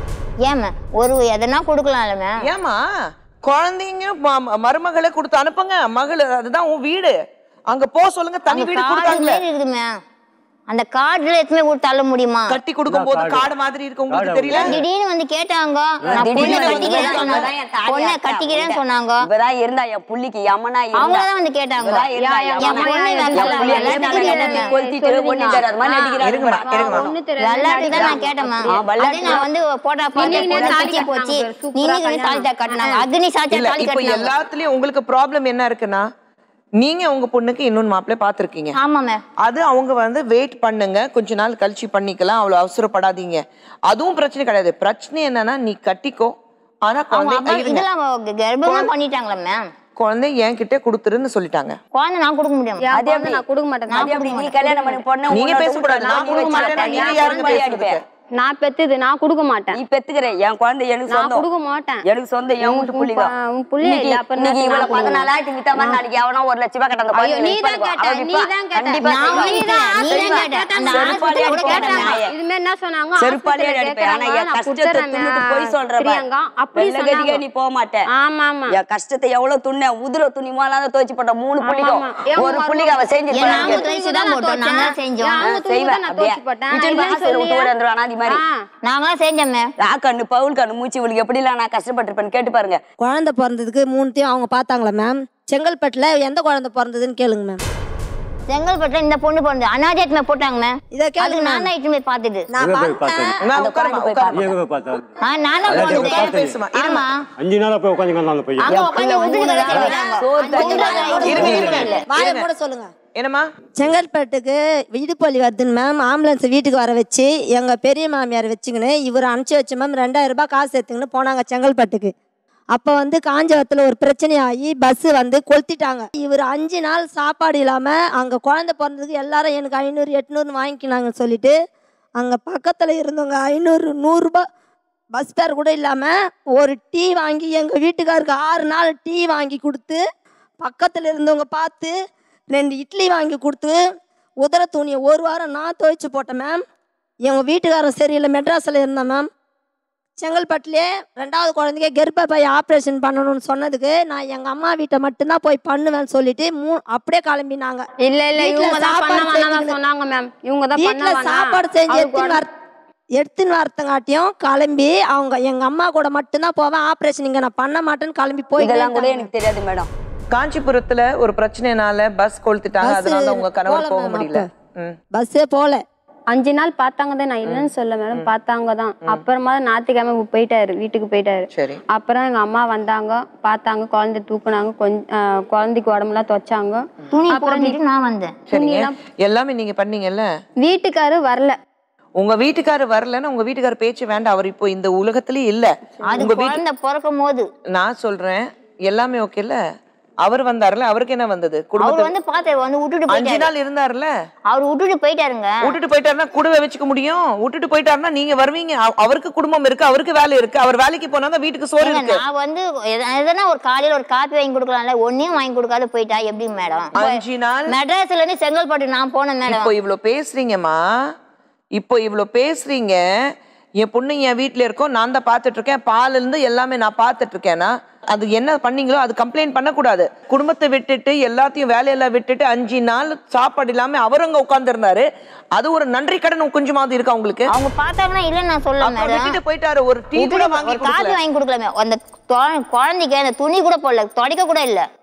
ஏன் மேம் ஒரு எதனா கொடுக்கலாம்ல மேம் ஏமா குழந்தைங்க ம- ம- மருமகளை கொடுத்து அனுப்புங்க மகள் அதுதான் உன் வீடு அங்க போ சொல்லுங்க தனி அந்த வீடு கார்டு கொடுத்தாங்க மாதிரி இருக்குது மேம் அந்த கார்டுல எத்தனை கொடுத்து தள்ள முடியுமா கட்டி கொடுக்கும் போது காடு மாதிரி இருக்கு உங்களுக்கு காடு தெரியல திடீர்னு வந்து கேட்டாங்க நான் திடீர்னு பொண்ணை வந்து கட்டிக்கிறேன்னு இவதான் சொன்னாங்க என் தாலி பொண்ணை அறுத்தா கட்டிக்கிறேன்னு அவங்கள்ட்ட. சொன்னாங்க இவதான் இருந்தா என் புள்ளிக்கு யமனா இருந்தா அவங்க தான் வந்து கேட்டாங்க இவதான் இருந்தா என் யமனா. பொண்ணு என் வெள்ளை- புள்ளிய வெள்ளாட்டு இருந்தா தெரியாது என்ன மேம். கொளுத்திட்டு ஒண்ணும் தெரியாத மாதிரி நடிக்கிறாங்க இருங்கம்மா, பாரு. இருங்கம்மா. ஒண்ணு தெரியாது வெள்ளாட்டு தான் நான் கேட்டேன் மேம் ஆ, வெள்ளாட்டு அதே நான் வந்து போட்டா பாத்து நீங்க போட்டா தாலி சுத்தி போச்சு கட்டினாங்க, சூப்பரா நீங்க கல்யாணம். சால்ட்டா கட்டினாங்க அக்னி சால்ட்டா இல்ல தாலி இப்ப கட்டினாங்க எல்லாத்துலயும் உங்களுக்கு ப்ராப்ளம் என்ன இருக்குன்னா நீங்க உங்க பொண்ணுக்கு இன்னொன்னு மாப்பிள்ளை பாத்திருக்கீங்க ஆமா மேம் அது அவங்க வந்து வெயிட் பண்ணுங்க கொஞ்ச நாள் கழிச்சு பண்ணிக்கலாம் அவ்வளவு அவசரப்படாதீங்க அதுவும் பிரச்சனை கிடையாது பிரச்சனை என்னன்னா நீ கட்டிக்கோ ஆனா அவங்க குழந்தை அப்பா இருங்க. இதெல்லாம் அவங்க கர்ப்பமும் பண்ணிட்டாங்களா மேம் குழந்தை என்கிட்ட கொடுத்துருன்னு சொல்லிட்டாங்க குழந்தை நான் கொடுக்க முடியும் என் அது குழந்தை எப்படி? நான் கொடுக்க மாட்டேன் அது எப்படி நீ கல்யாணம் பண்ணி பொண்ணை நீங்க உன்னோட பேசக்கூடாது. வீட்டுல நான் நான் கொடுக்க வச்சு மாட்டேன். வளர்த்தேன். நீங்க நான் யாருங்க பொம்பளை பேசுறதுக்கு? அடிப்பேன். நான் பெத்தது நான் கொடுக்க மாட்டேன் நீ பெத்துக்கிற என் குழந்தை எனக்கு நான் சொந்தம் கொடுக்க மாட்டேன் எனக்கு சொந்தம் என் வீட்டு உன் புள்ளிங்க ப- உன் புள்ளைய இல்ல, அப்புறம் இன்னைக்கு நான் இவ்வளவு கொடுக்க பதினாலாயிரத்து வித்தா மாதிரி நாளைக்கு எவனோ ஒரு லட்ச ரூபாய் கட்ட அந்த ஐயோ, குழந்தை நீ விற்பனை தான் பண்ணுவா. கேட்ட, அவன் நீ விற்பா. தான் கேட்ட. கண்டிப்பா நான் செய்வா. நீ தான் நீ தான் செய்வா. கேட்ட. அந்த செருப்பாலே ஆஸ்பத்திரியில கூட அடிப்பேன் கேட்டாங்க. நாயே. இது மாதிரி என்ன சொன்னாங்க செருப்பாலே hospital ல அடிப்பேன். ஆனா கேக்குறாங்க, என் நான் கஷ்டத்தை கொடுத்துறேன் துண்ணுட்டு போய் சொல்றேன் பாரு. பிரியங்கா அப்படி வெள்ளை கட்டிக்கே சொன்னாங்க நீ போக மாட்ட. ஆமா ஆமா என் கஷ்டத்தை எவ்வளவு துண்ண உதிர துணி மேலாம் துவைச்சு போட்ட மூணு ஆமா, புள்ளிக்கும் ஆமா. என் ஒரு மருமக- புள்ளிக்கு அவ செஞ்சு ஏன் நாங்க துவைச்சு தான் போட்டோம் நாங்க தான் செஞ்சோம் அவங்க துணி தான் நான் துவைச்சு போட்டேன். இல்லைன்னு சொல்லியா? அனாதி மாதிரி ஆ. நாங்களாம் செஞ்சோம் மேம் ராக்கண்ணு பவுல் கண்ணு மூச்சு இவளுக்கு எப்படிலாம் நான் கஷ்டப்பட்டிருப்பேன்னு கேட்டு பாருங்க குழந்தை பிறந்ததுக்கு மூணுத்தையும் அவங்க பார்த்தாங்களா மேம் செங்கல்பட்டில் எந்த குழந்தை பிறந்ததுன்னு கேளுங்க மேம் செங்கல்பட்டுல இந்த பொண்ணு பிறந்து அனாஜாத்மே போட்டாங்க மேம் இதை அதுக்கு கேளுங்க நான் மேம் தான் இட்டுமே பார்த்துட்டு நான் எங்க போய் பார்த்தேன் பார்த்தேன் நான் உட்காருமா, உட்காருமா. எங்க போய் பார்த்தா ஆ, நான் தான் அதான் பிறந்தேன். பார்த்தேன். பேசுமா, இருமா. ஆமா அஞ்சு நாளா போய் உட்காந்துங்க அந்த பையன் அங்க உட்காந்து உதிரி வேலை செய்வாங்க. சோறு அந்த தண்ணி உதிரி வேலை வாங்கி இருங்க, செய்வாங்க. இருங்க. இல்ல. வாயை இருங்க. கூட சொல்லுங்க என்னம்மா செங்கல்பட்டுக்கு இடுப்பலி வருதுன்னு மேம் ஆம்புலன்ஸ் வீட்டுக்கு வர வச்சு எங்கள் பெரிய மாமியார் வச்சுக்கின்னு இவர் அனுப்பிச்சி வச்ச மேம் ரெண்டாயிரம் ரூபாய் காசு எடுத்துக்கின்னு போனாங்க செங்கல்பட்டுக்கு அப்போ வந்து காஞ்சவத்தில் ஒரு பிரச்சனை ஆகி பஸ்ஸு வந்து கொளுத்திட்டாங்க இவர் அஞ்சு நாள் சாப்பாடு இல்லாமல் அங்கே குழந்தை பிறந்ததுக்கு எல்லாரும் எனக்கு ஐநூறு எட்நூறுன்னு வாங்கிக்கினாங்கன்னு சொல்லிட்டு அங்கே பக்கத்தில் இருந்தவங்க ஐநூறு நூறுரூபா பஸ் ஃபேர் கூட இல்லாமல் ஒரு டீ வாங்கி எங்கள் வீட்டுக்காருக்கு ஆறு நாள் டீ வாங்கி கொடுத்து பக்கத்தில் இருந்தவங்க பார்த்து ரெண்டு இட்லி வாங்கி கொடுத்து உதர துணியை ஒரு வாரம் நான் துவைச்சு போட்டேன் மேம் எங்கள் வீட்டுக்காரன் சரியில்லை மெட்ராஸில் இருந்தேன் மேம் செங்கல்பட்டுலேயே ரெண்டாவது குழந்தைக்கு கர்ப்பப்பை ஆப்ரேஷன் பண்ணணும்னு சொன்னதுக்கு நான் எங்கள் அம்மா வீட்டை மட்டும்தான் போய் பண்ணுவேன்னு சொல்லிட்டு மூ அப்படியே கிளம்பினாங்க இல்ல இல்ல வீட்ல இவங்க தான் பண்ண சாப்பாடு வேணாம் செஞ்சுக்கின்னு- சொன்னாங்க மேம் இவங்க தான் பண்ண வீட்டில் வேணாம் சாப்பாடு செஞ்சு அவருக்கு எடுத்துன்னு உடம்பு- வர எடுத்துன்னு வரத்தங்காட்டியும் கிளம்பி அவங்க எங்கள் அம்மா கூட மட்டும்தான் போவேன் ஆப்ரேஷன் இங்கே நான் பண்ண மாட்டேன்னு கிளம்பி போய் இதெல்லாம் கூட எனக்கு தெரியாது மேடம் காஞ்சிபுரத்துல ஒரு பிரச்சனைனால பஸ் கொளுத்திட்டாங்க Bus அதனால உங்க கணவர் போல போக மேம் முடியல அப்ப. ம். பஸ்ஸே போகல அஞ்சு நாள் பார்த்தாங்க தான் நான் இல்லைன்னு சொல்ல மேடம் பார்த்தாங்க தான் அப்புறமா தான் ஞாயிற்றுக்கிழமை போயிட்டாரு வீட்டுக்கு போயிட்டாரு சரி அப்புறம் எங்க அம்மா வந்தாங்க பார்த்தாங்க குழந்தை தூக்குனாங்க கொஞ்சம் குழந்தைக்கு உடம்புலாம் துவைச்சாங்க துணி அப்புறம் போட்டுட்டு நான் வந்தேன் சரிங்க எல்லாமே நீங்க பண்ணீங்கல்ல வீட்டுக்காரு வரல உங்க வீட்டுக்காரர் வரலன்னா உங்க வீட்டுக்காரர் பேச்சு வேண்டாம் அவர் இப்போ இந்த உலகத்திலேயே இல்ல அது உங்க வீட்டு குழந்தை பிறக்கும் போது நான் சொல்றேன் எல்லாமே ஓகேல அவர் வந்தாருல அவருக்கு என்ன வந்தது அவர் குடும்பத்தை வந்து பார்த்தாரு வந்து விட்டுட்டு அஞ்சு போயிட்டாரு நாள் இருந்தாருல அவர் விட்டுட்டு போயிட்டாருங்க விட்டுட்டு போயிட்டாருன்னா கூடவே வச்சுக்க முடியும் விட்டுட்டு போயிட்டாருன்னா நீங்க வருவீங்க அவ- அவருக்கு குடும்பம் இருக்கு அவருக்கு வேலை இருக்கு அவர் வேலைக்கு போனாதான் வீட்டுக்கு சோறு ஏங்க, இருக்கு நான் வந்து எத- எதனா ஒரு காலையில ஒரு காப்பி வாங்கி கொடுக்கலாம்ல ஒன்னையும் வாங்கி கொடுக்காத போயிட்டா எப்படி மேடம் அஞ்சு நாள் மெட்ராஸ்ல இருந்து செங்கல்பட்டு நான் போனேன் மேடம் இப்போ இவ்ளோ பேசுறீங்கம்மா இப்போ இவ்ளோ பேசுறீங்க என் பொண்ணு என் வீட்ல இருக்கோம் நான் தான் பார்த்துட்டு இருக்கேன் பால்ல இருந்து எல்லாமே நான் பார்த்துட்டு இருக்கேன்னா அது என்ன பண்ணீங்களோ அது கம்ப்ளைண்ட் பண்ணக்கூடாது குடும்பத்தை விட்டுட்டு எல்லாத்தையும் வேலையெல்லாம் விட்டுட்டு அஞ்சு நாள் சாப்பாடு இல்லாம அவர் அங்க உட்கார்ந்துருந்தாரு அது ஒரு நன்றி கடன் கொஞ்சமாவது இருக்கா உங்களுக்கு அவங்க பார்த்தாங்கன்னா இல்ல நான் சொல்ல அப்புறம் மேடம் விட்டுட்டு போயிட்டாரு ஒரு டீ கூட விட்டுட்டு வாங்கி ஒரு காப்பி கொடுக்கல வாங்கி கொடுக்கலாமே அந்த தொ- குழந்தைக்கு அந்த துணி கூட போடல துடைக்க கூட இல்ல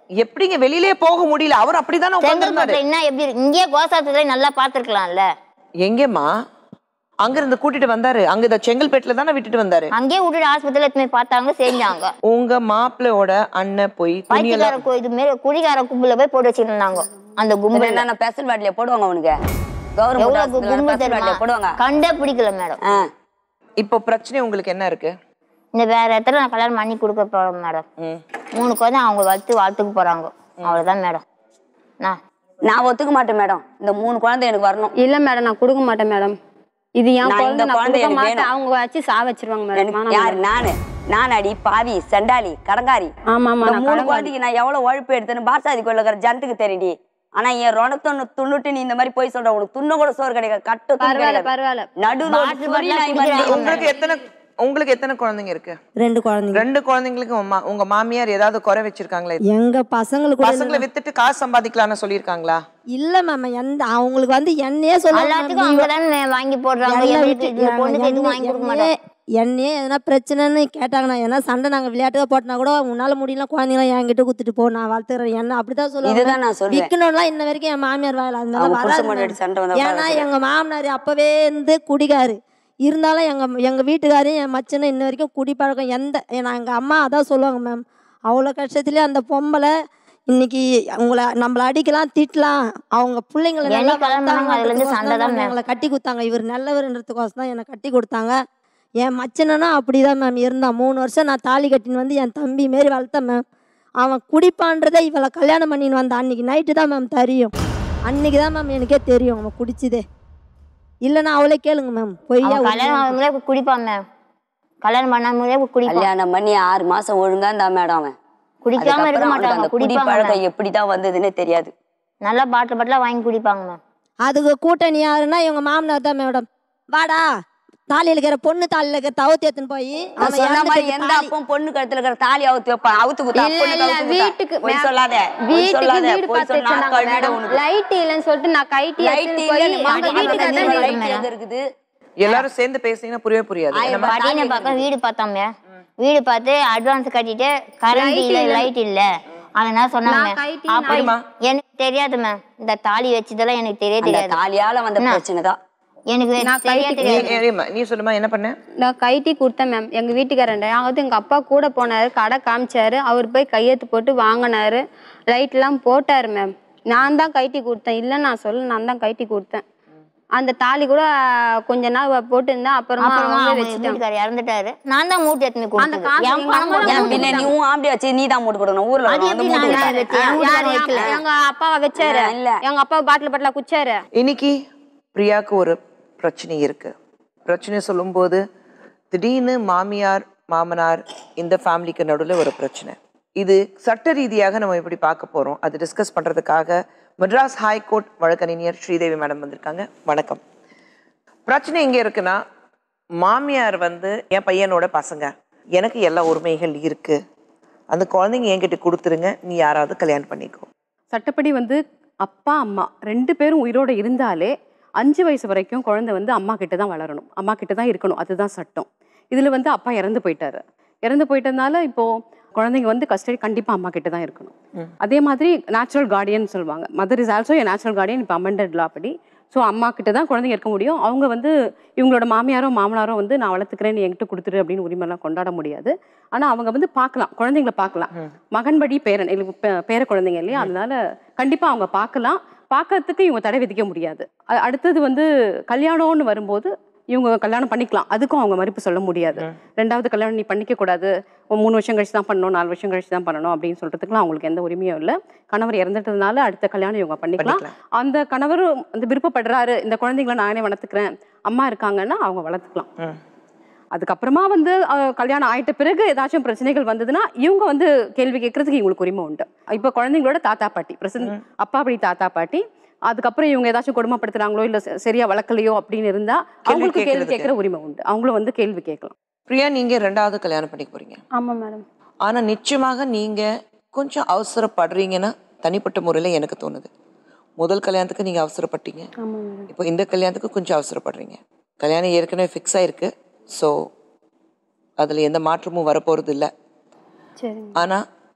எப்படிங்க வெளியிலே போக முடியல அவர் அப்படிதானே உட்கார்ந்திருந்தாரு செங்கல்பட்டுல என்ன எப்படி இருக்கு? இங்கேயே கோசாத்துல நல்லா பாத்துருக்கலாம்ல எங்கேம்மா அங்க இருந்து கூட்டிட்டு வந்தாரு அங்க இந்த செங்கல்பேட்டுல தானே விட்டுட்டு வந்தாரு அங்கேயே விட்டுட்டு ஆஸ்பத்திரியில எடுத்துன்னு போய் பார்த்தாங்க செஞ்சாங்க உங்க மாப்பிள்ளையோட அண்ணன் போய் துணியெல்லாம் பைத்தியக்கார கோ- இது மாரி குடிகார கும்பல போய் போட்டு வச்சிருந்தாங்க அந்த கும்பல் என்ன பெசல் வாட்டில போடுவாங்க அவனுக்கு கவர்மெண்ட் எவ்வளவு ஹாஸ்பிட்டல்ல கும்பல் பெசல் வாட்டில தெரியுமா போடுவாங்க கண்டே பிடிக்கல மேடம் ஆ. இப்போ பிரச்சனை உங்களுக்கு என்ன இருக்கு இந்த வேற இடத்துல நான் கல்யாணம் பண்ணி கொடுக்க போறேன் மேடம் ம். மூணு குழந்தை அவங்க வளர்த்து வளர்த்துக்கு போறாங்க அவ்வளவுதான் மேடம் நான் நான் ஒத்துக்க மாட்டேன் மேடம் இந்த மூணு குழந்தை எனக்கு வரணும் இல்ல மேடம் நான் கொடுக்க மாட்டேன் மேடம் இது என் நான் குழந்தை இந்த நான் குழந்தை கொடுக்க எனக்கு மாட்டேன் வேணும். அவங்க வச்சு சா வச்சிருவாங்க மேடம் எனக்கு யாரு நானு நானாடி பாவி செண்டாளி கடங்காரி ஆமா ஆமா இந்த நான் மூணு கடங்காரி. குழந்தைக்கு நான் எவ்வளவு உழைப்பு எடுத்தேன்னு பாரசாதி கோயில இருக்கிற ஜனத்துக்கு தெரியுடி ஆனா என் ரணத்தொன்னு துண்ணுட்டு நீ இந்த மாதிரி போய் சொல்ற உனக்கு துண்ணு கூட சோறு கிடைக்காது கட்டு துணி பரவாயில்ல கிடைக்காது. பரவாயில்ல நடு பாட்டில் சொறி பாட்டிலா நாய் மாதிரி குடிக்கிறாங்க. உங்களுக்கு எத்தனை உங்களுக்கு எத்தனை குழந்தைங்க இருக்கு ரெண்டு குழந்தைங்க ரெண்டு குழந்தைங்களுக்கு உங்க மா- உங்க மாமியார் ஏதாவது குறை வச்சிருக்காங்களா எங்க பசங்களுக்கு பசங்களை வித்துட்டு காசு சம்பாதிக்கலாம்னு சொல்லியிருக்காங்களா இல்ல மேம் எந்த அவங்களுக்கு வந்து என்னையே சொல்லுவாங்க எல்லாத்துக்கும் ma'am, அவங்க தானே வாங்கி போடுறாங்க எண்ணெய் எங்களுக்கு விட்டு- இந்த பொண்ணுக்கு எதுவும் வாங்கி கொடுக்க மாட்டாங்க என்னையே எதனா பிரச்சனைன்னு கேட்டாங்கன்னா ஏன்னா சண்டை நாங்க விளையாட்டுக்கா போட்டனா கூட உன்னால முடியல குழந்தைங்களாம் என்கிட்ட குத்துட்டு போ நான் வளர்த்துறேன் என்ன அப்படிதான் சொல்லுவாங்க இதுதான் நான் சொல்றேன் விக்கணும்லாம் இன்ன வரைக்கும் என் மாமியார் வாயில அதனால அவங்க வராது புருஷன் ma'am. முன்னாடி சண்டை வந்தா ஏன்னா உட்கார எங்க மாமனார் அப்பவே இருந்து குடிகாரு இருந்தாலும் எங்க எங்க வீட்டுக்காரையும் என் மச்சனும் இன்ன வரைக்கும் குடிப்பழக்கம் எந்த ஏன்னா எங்க அம்மா அதான் சொல்லுவாங்க மேம் அவ்வளோ கஷ்டத்துலயே அந்த பொம்பளை இன்னைக்கு உங்களை நம்மள அடிக்கலாம் திட்டலாம் அவங்க பிள்ளைங்களை நல்லா என்னைக்கு கல்யாணம் பண்ணாங்க, அதுல இருந்து சண்டை தான் ma'am. எங்களை கட்டி கொடுத்தாங்க இவர் நல்லவர்ன்றதுக்கோசம் தான் என்னை கட்டி கொடுத்தாங்க என் மச்சனனா அப்படிதான் மேம் இருந்தான் மூணு வருஷம் நான் தாலி கட்டின்னு வந்து என் தம்பி மாரி வளர்த்தேன் மேம் அவன் குடிப்பான்றதை இவளை கல்யாணம் பண்ணின்னு வந்த அன்னைக்கு நைட்டு தான் மேம் தெரியும் அன்னைக்கு தான் மேம் எனக்கே தெரியும் அவன் குடிச்சதே இல்லைன்னா அவளே கேளுங்க மேம் பொய்யா அவன் கல்யாணம் ஆகாமலே குடிப்பான் மேம் கல்யாணம் பண்ணாமலே குடிப்பான் கல்யாணம் பண்ணி ஆறு மாசம் ஒழுங்கா இருந்தா மேடம் அவன் குடிக்காம இருக்க அதுக்கப்புறம் அவனுக்கு மாட்டாங்க அந்த குடி குடிப்பாங்க பழக்கம் எப்படிதான் வந்ததுன்னே தெரியாது நல்லா பாட்டில் பாட்டிலா வாங்கி குடிப்பாங்க மேம் அதுக்கு கூட்டணி யாருன்னா இவங்க மாமனார் தான் மேடம் வாடா தாலியில் இருக்கிற பொண்ணு தாலியில் இருக்கிற தவுத்தி எடுத்துன்னு போய் நான் அவன் சொன்ன மாதிரி இறந்துட்டு எந்த தாலி- அப்பம் பொண்ணு கழுத்துல இருக்கிற தாலி அவுத்து வைப்பான் அவுத்து குத்தா இல்ல பொண்ணு இல்ல கழுத்து வீட்டுக்கு போய் ma'am, சொல்லாத பொய் வீட்டுக்கு சொல்லாத வீடு போய் பார்த்து சொன்னா வச்சிருந்தாங்க கழுவிட மேடம் உனக்கு லைட் இல்லைன்னு சொல்லிட்டு நான் கைட்டி லைட் எடுத்துன்னு போய் இல்ல அவங்க வீட்டுக்கு வீட்டுக்கு அதான் லைட் லைட் எங்க இருக்குது எல்லாரும் சேர்ந்து பேசினீங்கன்னா புரியவே புரியாது ஆயிரம் நம்ம பட்டினை பக்கம் வீடு பார்த்தாங்க வீடு பார்த்து அட்வான்ஸ் கட்டிட்டு கரண்ட் இல்ல லைட் இல்ல அதனால சொன்னாங்க நான் கைட்டி, அப்ப சரிம்மா. எனக்கு தெரியாது மேம் இந்த தாலி வச்சதெல்லாம் எனக்கு தெரிய அந்த தெரியாது தாலியால வந்த என்ன? பிரச்சனை தான் எனக்கு நான் தெரிய கைட்டி- நீ தெரியாது ஏறிம்மா, நீ சொல்லுமா என்ன பண்ண நான் கைட்டி கொடுத்தேன் மேம் எங்க வீட்டுக்காரண்ட அதாவது எங்க அப்பா கூட போனாரு கடை காமிச்சாரு அவர் போய் கையெழுத்து போட்டு வாங்கினாரு லைட் எல்லாம் போட்டாரு மேம் நான் தான் கைட்டி கொடுத்தேன் இல்ல நான் சொல்ல நான் தான் கைட்டி கொடுத்தேன் அந்த தாலி கூட கொஞ்ச நாள் போட்டு இருந்தேன் அப்புறமா அப்புறமா அவங்களே அவங்க வச்சுட்டாங்க வீட்டுக்காரர் இறந்துட்டாரு நான் தான் மூட்டை எடுத்துன்னு போய் அந்த கொடுத்தது காசு என் எங்க பணம் அம்மா கூட தான் ஏன் மூட்டை பின்ன நீ உன் ஆம்படி வச்சு நீ தான் மூட்டு கொடுக்கணும் ஊர்ல அது வந்து எப்படி மூட்டு நான் கொடுத்தாரு. வச்சேன்? என் யாரு வீட்டுக்காரர் எங்க- வைக்கல. எங்க அப்பாவை வச்சாரு ஆ, இல்ல. எங்க அப்பா பாட்டில் பாட்டிலா குச்சாரு இன்னைக்கு பிரியாக்கு ஒரு பிரச்சனை இருக்கு பிரச்சனை சொல்லும்போது திடீர்னு மாமியார் மாமனார் இந்த ஃபேமிலிக்கு நடுவில் ஒரு பிரச்சனை இது சட்ட ரீதியாக நம்ம இப்படி பார்க்க போறோம் அது டிஸ்கஸ் பண்றதுக்காக மெட்ராஸ் ஹைகோர்ட் வழக்கறிஞர் ஸ்ரீதேவி மேடம் வந்திருக்காங்க வணக்கம் பிரச்சனை எங்க இருக்குன்னா மாமியார் வந்து என் பையனோட பசங்க எனக்கு எல்லா உரிமைகள் இருக்கு அந்த குழந்தைங்க என்கிட்ட கொடுத்துருங்க நீ யாராவது கல்யாணம் பண்ணிக்கோ சட்டப்படி வந்து அப்பா அம்மா ரெண்டு பேரும் உயிரோட இருந்தாலே அஞ்சு வயசு வரைக்கும் குழந்தை வந்து அம்மா கிட்ட தான் வளரணும் அம்மா கிட்ட தான் இருக்கணும் அதுதான் சட்டம் இதுல வந்து அப்பா இறந்து போயிட்டாரு இறந்து போயிட்டதுனால இப்போ குழந்தைங்க வந்து கஸ்டடி கண்டிப்பா அம்மா கிட்ட தான் இருக்கணும் அதே மாதிரி நேச்சுரல் கார்டியன் சொல்லுவாங்க mother is also a natural guardian இப்போ அமெண்டட் லா படி ஸோ அம்மா கிட்ட தான் குழந்தைங்க இருக்க முடியும் அவங்க வந்து இவங்களோட மாமியாரோ மாமனாரோ வந்து நான் வளர்த்துக்கிறேன் நீ என்கிட்ட கொடுத்துரு அப்படின்னு உரிமைலாம் கொண்டாட முடியாது ஆனா அவங்க வந்து பார்க்கலாம் குழந்தைங்களை பார்க்கலாம் மகன் வழி பேரன் எங்களுக்கு பே- பேர குழந்தைங்க இல்லையா அதனால கண்டிப்பா அவங்க பார்க்கலாம் பார்க்கறதுக்கு இவங்க தடை விதிக்க முடியாது அ- அடுத்தது வந்து கல்யாணம்னு வரும்போது இவங்க கல்யாணம் பண்ணிக்கலாம் அதுக்கும் அவங்க மறுப்பு சொல்ல முடியாது ரெண்டாவது கல்யாணம் நீ பண்ணிக்க கூடாது ஒரு மூணு வருஷம் கழிச்சு தான் பண்ணணும் நாலு வருஷம் கழிச்சு தான் பண்ணணும் அப்படின்னு சொல்றதுக்குலாம் அவங்களுக்கு எந்த உரிமையும் இல்லை கணவர் இறந்துட்டதுனால அடுத்த கல்யாணம் இவங்க பண்ணிக்கலாம் பண்ணிக்கலாம். அந்த கணவரும் வந்து விருப்பப்படுறாரு இந்த குழந்தைங்களை நானே வளர்த்துக்கிறேன் அம்மா இருக்காங்கன்னா அவங்க வளர்த்துக்கலாம் ம். அதுக்கப்புறமா வந்து அஹ், கல்யாணம் ஆயிட்ட பிறகு ஏதாச்சும் பிரச்சனைகள் வந்ததுன்னா இவங்க வந்து கேள்வி கேட்கறதுக்கு இவங்களுக்கு உரிமை உண்டு இப்போ குழந்தைங்களோட தாத்தா பாட்டி பிரசன் அப்பா அப்படி தாத்தா பாட்டி அதுக்கப்புறம் இவங்க ஏதாச்சும் கொடுமைப்படுத்துறாங்களோ இல்ல ச- சரியா வளர்க்கலையோ அப்படின்னு இருந்தா அவங்களுக்கு கேள்வி கேட்கறதுக்கு. கேட்கற உரிமை உண்டு அவங்களும் வந்து கேள்வி கேட்கலாம் பிரியா நீங்க ரெண்டாவது கல்யாணம் பண்ணிக்க போறீங்க ஆமா மேடம் ஆனா நிச்சயமாக நீங்க கொஞ்சம் அவசரப்படுறீங்கன்னு தனிப்பட்ட முறையில எனக்கு தோணுது முதல் கல்யாணத்துக்கு நீங்க அவசரப்பட்டீங்க ஆமா மேடம் இப்போ இந்த கல்யாணத்துக்கு கொஞ்சம் அவசரப்படுறீங்க கல்யாணம் ஏற்கனவே ஃபிக்ஸ் ஆயிருக்கு ஸோ அதுல எந்த மாற்றமும் வரப்போறது இல்லை சரிங்க ஆனா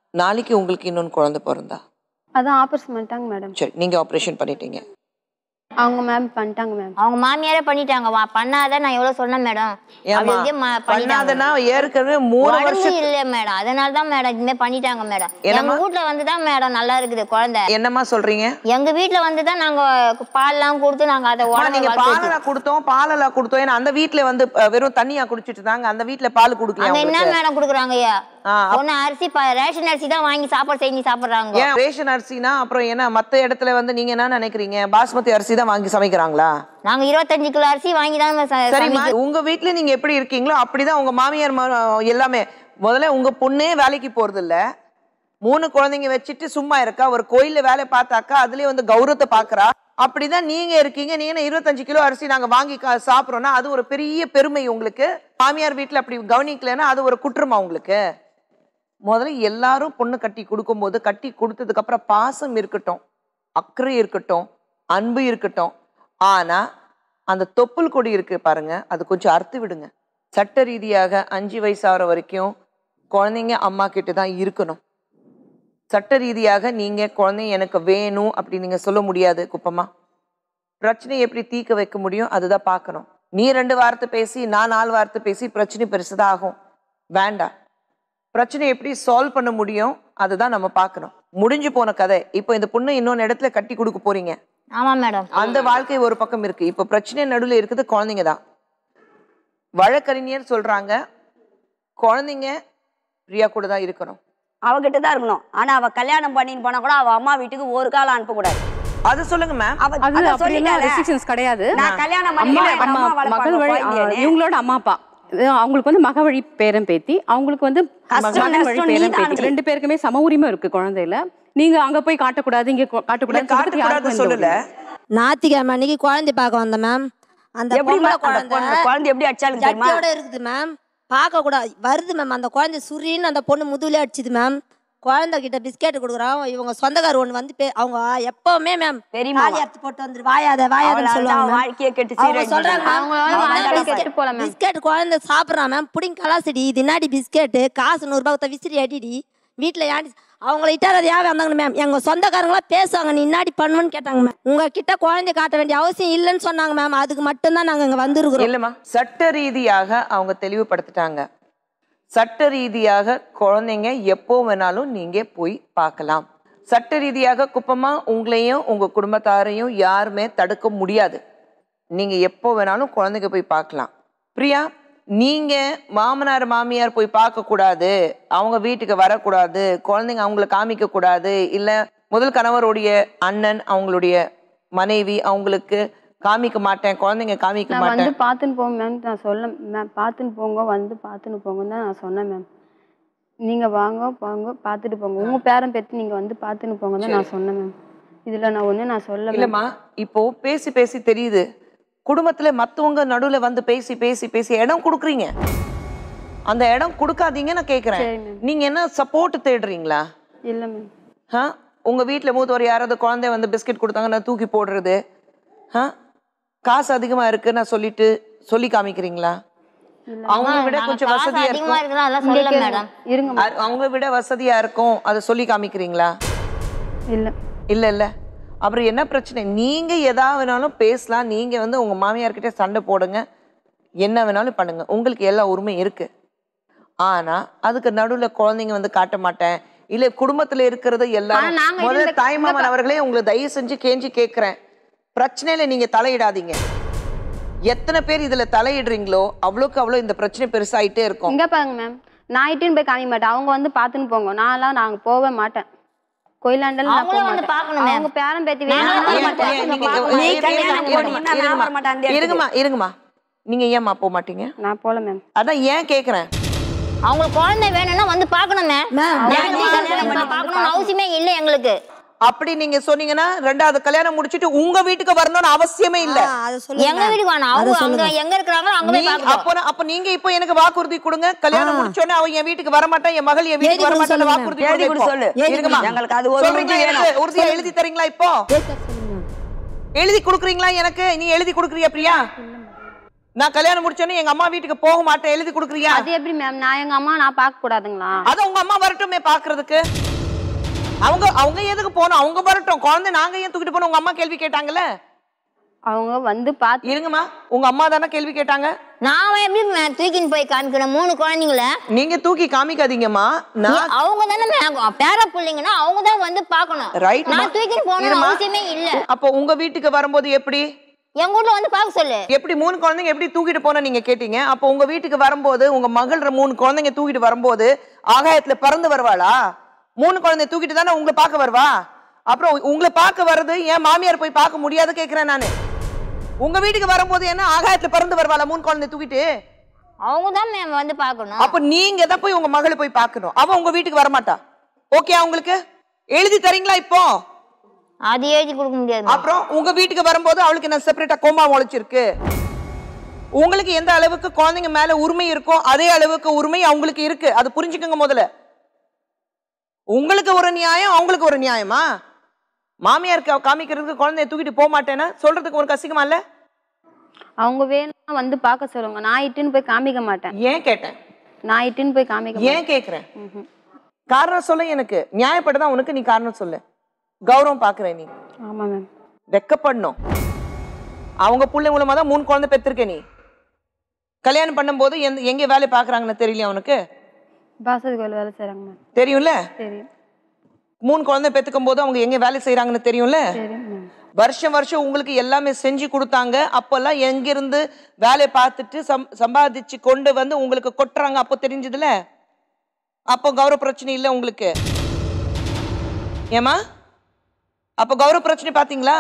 நாளைக்கு உங்களுக்கு இன்னொன்று குழந்தை பிறந்தா அதான் ஆப்ரேஷன் பண்ணிட்டாங்க மேடம் சரி நீங்க ஆப்ரேஷன் பண்ணிட்டீங்க அவங்க மேம் பண்ணிட்டாங்க மேம் அவங்க மாமியாரே பண்ணிட்டாங்க வா பண்ணாத நான் எவ்வளவு சொன்னேன் மேடம் ஏம்மா, அப்படி இருந்தே ம- பண்ணிட்டாங்க. பண்ணாதனா ஏற்கனவே மூணு உடம்பு வருஷம் இல்ல மேடம் அதனால தான் மேடம் இதுமே பண்ணிட்டாங்க மேடம் எங்க என்னம்மா? வீட்ல வந்து தான் மேடம் நல்லா இருக்குது குழந்தை என்னம்மா சொல்றீங்க எங்க வீட்ல வந்து தான் நாங்க பால்லாம் கொடுத்து நாங்க அதை அம்மா, உடம்பு நீங்க வளர்த்து பாலெல்லாம் கொடுத்தோம் பாலெல்லாம் கொடுத்தோம் ஏன்னா அந்த வீட்ல வந்து அஹ், வெறும் தண்ணியா குடிச்சிட்டு இருந்தாங்க அந்த வீட்ல பால் குடுக்கல அங்க என்ன மேடம் குடுக்குறாங்க ஐயா ஆ, அப்- ஒண்ணு அரிசி ப- ரேஷன் அரிசி தான் வாங்கி சாப்பாடு செஞ்சு சாப்பிடுறாங்க ஏன் ரேஷன் அரிசினா அப்புறம் என்ன மத்த இடத்துல வந்து நீங்க என்ன நினைக்கிறீங்க பாஸ்மதி அரிசி தான் வாங்கி சமைக்கிறாங்களா நாங்க இருபத்தஞ்சு கிலோ அரிசி வாங்கி தான் ச- சரிம்மா சமைக்கிறோம். உங்க வீட்ல நீங்க எப்படி இருக்கீங்களோ அப்படிதான் உங்க மாமியார் மா- எல்லாமே முதல்ல உங்க பொண்ணே வேலைக்கு போறது இல்ல மூணு குழந்தைங்க வச்சுட்டு சும்மா இருக்கா ஒரு கோயில்ல வேலை பார்த்தாக்கா அதுலயே வந்து கௌரவத்தை பாக்குறா அப்படிதான் நீங்க இருக்கீங்க நீங்க என்ன இருபத்தஞ்சு கிலோ அரிசி நாங்க வாங்கி கா- சாப்பிடுறோம்னா அது ஒரு பெரிய பெருமை உங்களுக்கு மாமியார் வீட்ல அப்படி கவனிக்கலைன்னா அது ஒரு குற்றமா உங்களுக்கு முதல்ல எல்லாரும் பொண்ணு கட்டி கொடுக்கும்போது கட்டி கொடுத்ததுக்கு அப்புறம் பாசம் இருக்கட்டும் அக்கறை இருக்கட்டும் அன்பு இருக்கட்டும் ஆனா அந்த தொப்புள் கொடி இருக்கு பாருங்க அது கொஞ்சம் அறுத்து விடுங்க சட்ட ரீதியாக அஞ்சு வயசு ஆகிற வரைக்கும் குழந்தைங்க அம்மா கிட்ட தான் இருக்கணும் சட்ட ரீதியாக நீங்க குழந்தைங்க எனக்கு வேணும் அப்படி நீங்க சொல்ல முடியாது குப்பமா பிரச்சனையை எப்படி தீர்க்க வைக்க முடியும் அதுதான் பார்க்கணும் நீ ரெண்டு வார்த்தை பேசி நான் நாலு வார்த்தை பேசி பிரச்சனை பெருசுதான் ஆகும் வேண்டாம் பிரச்சனை எப்படி சால்வ் பண்ண முடியும் அதுதான் நம்ம பார்க்கணும் முடிஞ்சு போன கதை இப்போ இந்த பொண்ணு இன்னொன்னு இடத்துல கட்டி கொடுக்க போறீங்க ஆமா மேடம் அந்த வாழ்க்கை ஒரு பக்கம் இருக்கு இப்ப பிரச்சனை நடுவில் இருக்குது குழந்தைங்க தான் வழக்கறிஞர் சொல்றாங்க குழந்தைங்க பிரியா கூட தான் இருக்கணும் அவகிட்ட தான் இருக்கணும் ஆனா அவ கல்யாணம் பண்ணின்னு போனா கூட அவ அம்மா வீட்டுக்கு ஒரு காலம் அனுப்பக்கூடாது அது சொல்லுங்க மேம் அவ அது அதான் அப்படிலாம் சொல்லிட்டாளே. ரெஸ்ட்ரிக்ஷன்ஸ் கிடையாது நான் கல்யாணம் அம்மா பண்ணி அம்மா அம்மா மகள் வளர்ப்பாங்க வழி குழந்தைய. இவங்களோட அம்மா அப்பா இது அவங்களுக்கு வந்து மக வழி பேரன் பேத்தி அவங்களுக்கு வந்து கஷ்டம், மகன் வழி நஷ்டம் பேரன் நீதான் பேத்தி ரெண்டு பேருக்குமே சம உரிமை இருக்கு குழந்தையில நீங்க அங்க போய் காட்டக்கூடாது இங்க கொ- காட்டக்கூடாதுன்னு சொல்றதுக்கு யாருக்கும் காட்டக்கூடாது எந்த சொல்லல உரிமையும் ஞாயிற்றுக்கிழமை அன்னைக்கு குழந்தை பார்க்க வந்தேன் மேம் அந்த எப்படி பொம்பளை அந்த குழந்தை பொண்ணு- குழந்தை எப்படி அடிச்சாலும் தெரியுமா ஜட்டியோட இருக்குது மேம் பார்க்க கூடாது வருது மேம் அந்த குழந்தை சுரின்னு அந்த பொண்ணு முதுகுல அடிச்சுது மேம் குழந்தை கிட்ட பிஸ்கெட் கொடுக்குறோம் இவங்க சொந்தக்கார ஒன்று வந்து பே- அவங்க எப்பவுமே மேம் தெரியுமா காலி அறுத்து போட்டு வந்துரு வாயாத வாயாதன்னு அவளால சொல்லுவாங்க தான் ma'am. வாழ்க்கையை கெட்டு அவங்க சீரழிஞ்சு சொல்றாங்க ma'am, அவங்களால அவன் வாழ்க்கை தான் கெட்டு போல மேம் பிஸ்கெட் குழந்தை சாப்பிட்றான் மேம் புடிங்க கலாசடி இது என்னாடி பிஸ்கெட்டு காசு நூறுரூபா விசிறி அடிடி வீட்டில் ஏன்டி அவங்கள இட்டாத யாவே வந்தாங்க மேம் எங்கள் சொந்தக்காரங்களாம் பேசுவாங்க நீ என்னாடி பண்ணுவேன்னு கேட்டாங்க மேம் உங்ககிட்ட குழந்தை காட்ட வேண்டிய அவசியம் இல்லைன்னு சொன்னாங்க மேம் அதுக்கு மட்டும்தான் நாங்கள் இங்கே வந்திருக்கிறோம் இல்லம்மா சட்ட ரீதியாக அவங்க தெளிவுபடுத்திட்டாங்க சட்ட ரீதியாக குழந்தைங்க எப்போ வேணாலும் நீங்க போய் பார்க்கலாம் சட்ட ரீதியாக குப்பமா உங்களையும் உங்க குடும்பத்தாரையும் யாருமே தடுக்க முடியாது நீங்க எப்போ வேணாலும் குழந்தைங்க போய் பார்க்கலாம் பிரியா நீங்க மாமனார் மாமியார் போய் பார்க்க கூடாது அவங்க வீட்டுக்கு வரக்கூடாது குழந்தைங்க அவங்கள காமிக்க கூடாது இல்ல முதல் கணவருடைய அண்ணன் அவங்களுடைய மனைவி அவங்களுக்கு காமிக்க மாட்டேன் குழந்தைங்க காமிக்க நான் வந்து மாட்டேன் பார்த்துன்னு போங்க மேம் நான் சொல்ல மேம் பார்த்துன்னு போங்க வந்து பார்த்துன்னு போங்கன்னு தான் நான் சொன்னேன் மேம் நீங்கள் வாங்க போங்க பார்த்துட்டு போங்க உங்கள் பேரன் பெற்று நீங்கள் வந்து பார்த்துன்னு போங்க தான் நான் சொன்னேன் மேம் இதில் நான் ஒன்றும் நான் சொல்ல மேம் இல்லம்மா இப்போ பேசி பேசி தெரியுது குடும்பத்துல மத்தவங்க நடுவுல வந்து பேசி பேசி பேசி இடம் கொடுக்குறீங்க அந்த இடம் கொடுக்காதீங்க நான் கேக்குறேன் சரி மேம் நீங்க என்ன சப்போர்ட் தேடுறீங்களா இல்லை மேம் ஆ உங்க வீட்ல மூத்தவர் யாராவது குழந்தை வந்து பிஸ்கட் கொடுத்தாங்கன்னா தூக்கி போடுறது ஆ காசு அதிகமா இருக்குன்னு சொல்லிட்டு சொல்லி காமிக்கிறீங்களா அவங்கள விட நாங்க கொஞ்சம் காசு வசதியா அதிகமா இருக்கும் இருக்குன்னா அதெல்லாம் சொல்லல மேடம் இருங்க மேம் அ- அவங்கள விட வசதியா இருக்கும் அதை சொல்லி காமிக்கிறீங்களா இல்லை இல்ல இல்ல அப்புறம் என்ன பிரச்சனை நீங்க எதா வேணாலும் பேசலாம் நீங்க வந்து உங்க மாமியார் கிட்ட சண்டை போடுங்க என்ன வேணாலும் பண்ணுங்க உங்களுக்கு எல்லா உரிமையும் இருக்கு ஆனா அதுக்கு நடுவுல குழந்தைங்க வந்து காட்ட மாட்டேன் இல்ல குடும்பத்துல இருக்கிறது ஆனா எல்லாரும் நாங்க முதல்ல இருந்த- தாய்மாமன் அவர்களே உங்களை தயவு செஞ்சு கேஞ்சி கேக்குறேன் பிரச்சனையில நீங்க தலையிடாதீங்க எத்தனை பேர் இதுல தலையிடுறீங்களோ அவ்வளோக்கு அவ்வளோ இந்த பிரச்சனை பெருசாயிட்டே இருக்கும் இங்கே பாருங்க மேம் நான் இட்டுன்னு போய் காமிக்க மாட்டேன் அவங்க வந்து பார்த்துன்னு போங்க நான்லாம் நாங்கள் போகவே மாட்டேன் கோயிலாண்டல் நான் போக அவங்களும் வந்து மாட்டேன் பார்க்கணுமே. அவங்க பேரன் பேத்தி நானும் வேணும் ஏன், மாட்டேன். ஏன், நீங்க- நீ இருங்க, கல்யாணம் இருங்க, பண்ணீங்கன்னா நான் இருங்கம்மா, வர மாட்டேன் அந்த இடத்துக்கு. இருங்கம்மா இருங்கம்மா நீங்க ஏம்மா போக மாட்டீங்க நான் போகல மேம் அதான் ஏன் கேக்குறேன் அவங்களுக்கு குழந்தை வேணும்னா வந்து பார்க்கணுமே மேம் நாங்க கல்யாணம் பண்ணி பார்க்கணும்னு அவசியமே இல்லை எங்களுக்கு அப்படி நீங்க சொன்னீங்கன்னா ரெண்டாவது கல்யாணம் முடிச்சிட்டு உங்க வீட்டுக்கு வரணும்னு அவசியமே இல்ல ஆ, அதை சொல்லுங்க எங்க ma'am. வீட்டுக்கு வேணாம் அதை அவங்க அங்க சொல்லுங்க. எங்க இருக்கிறாங்களோ அங்க போய் நீ- பார்க்கணும் அப்போ நான்- அப்ப நீங்க இப்போ எனக்கு வாக்குறுதி கொடுங்க கல்யாணம் ஆ. முடிச்ச உடனே அவன் என் வீட்டுக்கு வர மாட்டான் என் மகள் என் எழுதி வீட்டுக்கு வர கொடு மாட்டான் சொல்லுங்க. வாக்குறுதி எழுதி கொடுங்க கொடு இப்போ. சொல்லு. எழுதி இருங்கம்மா. கொடு. எங்களுக்கு அது ஒரு சொல்றீங்களா உறுதி எனக்கு? வேணும். உறுதியா எழுதி தரீங்களா இப்போ ஏத்த சொல்லுங்க ma'am. எழுதி கொடுக்குறீங்களா எனக்கு நீ எழுதி கொடுக்குறியா பிரியா நான் கல்யாணம் முடிச்சோன்னே எங்க அம்மா வீட்டுக்கு போக மாட்டேன் எழுதி கொடுக்குறியா அது எப்படி மேம் நான் எங்க அம்மா நான் பார்க்க கூடாதுங்களா அத உங்க அம்மா வரட்டுமே பாக்குறதுக்கு அவங்க அவங்க எதுக்கு போனோம் அவங்க வரட்டும் குழந்தை நாங்க ஏன் தூக்கிட்டு போனோம் உங்க அம்மா கேள்வி கேட்டாங்கல்ல அவங்க வந்து பார்த்து இருங்கம்மா உங்க அம்மா தானே கேள்வி கேட்டாங்க நான் எப்படி ma'am தூக்கின்னு போய் காமிக்கணும் மூணு குழந்தைங்கள நீங்க தூக்கி காமிக்காதீங்கம்மா நான் அவங்க தானே ma'am பேர பிள்ளைங்கன்னா அவங்க தான் வந்து பார்க்கணும் ரைட் நான் தூக்கின்னு போகணும் அவசியமே இல்ல அப்போ உங்க வீட்டுக்கு வரும்போது எப்படி எங்க வீட்ல வந்து பார்க்க சொல்லு எப்படி மூணு குழந்தைங்க எப்படி தூக்கிட்டு போன நீங்க கேட்டீங்க அப்போ உங்க வீட்டுக்கு வரும்போது உங்க மகள் மூணு குழந்தைங்க தூக்கிட்டு வரும்போது ஆகாயத்துல பறந்து வருவாளா மூணு குழந்தைய தூக்கிட்டு தானே உங்களை பார்க்க வருவா அப்புறம் உங்களை பார்க்க வர்றது ஏன் மாமியார் போய் பார்க்க முடியாது கேக்குறேன் நானு உங்க வீட்டுக்கு வரும்போது என்ன ஆகாயத்துல பறந்து வருவாளா மூணு குழந்தைய தூக்கிட்டு அவங்க தான் மேம் வந்து பார்க்கணும் அப்ப நீங்க தான் போய் உங்க மகளை போய் பார்க்கணும் அவ உங்க வீட்டுக்கு வரமாட்டா ஓகே உங்களுக்கு எழுதி தரீங்களா இப்போ அது எழுதி கொடுக்க முடியாது ma'am. அப்புறம் உங்க வீட்டுக்கு வரும்போது அவளுக்கு என்ன செப்பரேட்டா கோமா முளைச்சிருக்கு உங்களுக்கு எந்த அளவுக்கு குழந்தைங்க மேல உரிமை இருக்கோ அதே அளவுக்கு உரிமை அவங்களுக்கு இருக்கு அது புரிஞ்சுக்கோங்க முதல்ல உங்களுக்கு ஒரு நியாயம் அவங்களுக்கு ஒரு நியாயமா மாமியாருக்கு அவ காமிக்கிறதுக்கு குழந்தைய தூக்கிட்டு போக மாட்டேன்னா சொல்றதுக்கு ஒரு கசிகமா இல்ல அவங்க வேணும்னா வந்து பார்க்க சொல்லுங்க நான் இட்டுன்னு போய் காமிக்க மாட்டேன் ஏன் கேட்டேன் நான் இட்டுன்னு போய் காமிக்க ஏன் கேக்குறேன் காரணம் சொல்ல எனக்கு நியாயப்பட்டுதான் உனக்கு நீ காரணம் சொல்லு கௌரவம் பாக்குற நீ ஆமா மேம் வெக்கப்படணும் அவங்க புள்ள மூலமா தான் மூணு குழந்தை பெற்றிருக்க நீ கல்யாணம் பண்ணும்போது எந்த எங்க வேலை பாக்குறாங்கன்னு தெரியலையா உனக்கு பாசதி கோயில் வேலை செய்கிறாங்க மேம் தெரியும்ல தெரியும் மூணு குழந்தை பெத்துக்கும் போது அவங்க எங்க வேலை செய்யறாங்கன்னு தெரியும்ல தெரியும் மேம் வருஷம் வருஷம் உங்களுக்கு எல்லாமே செஞ்சு கொடுத்தாங்க அப்பெல்லாம் எங்கிருந்து வேலையை பார்த்துட்டு சம் சம்பாதிச்சு கொண்டு வந்து உங்களுக்கு கொட்டுறாங்க அப்போ தெரிஞ்சதுல அப்போ கௌரவ பிரச்சனை இல்லை உங்களுக்கு ஏமா அப்போ கௌரவ பிரச்சனை பாத்தீங்களா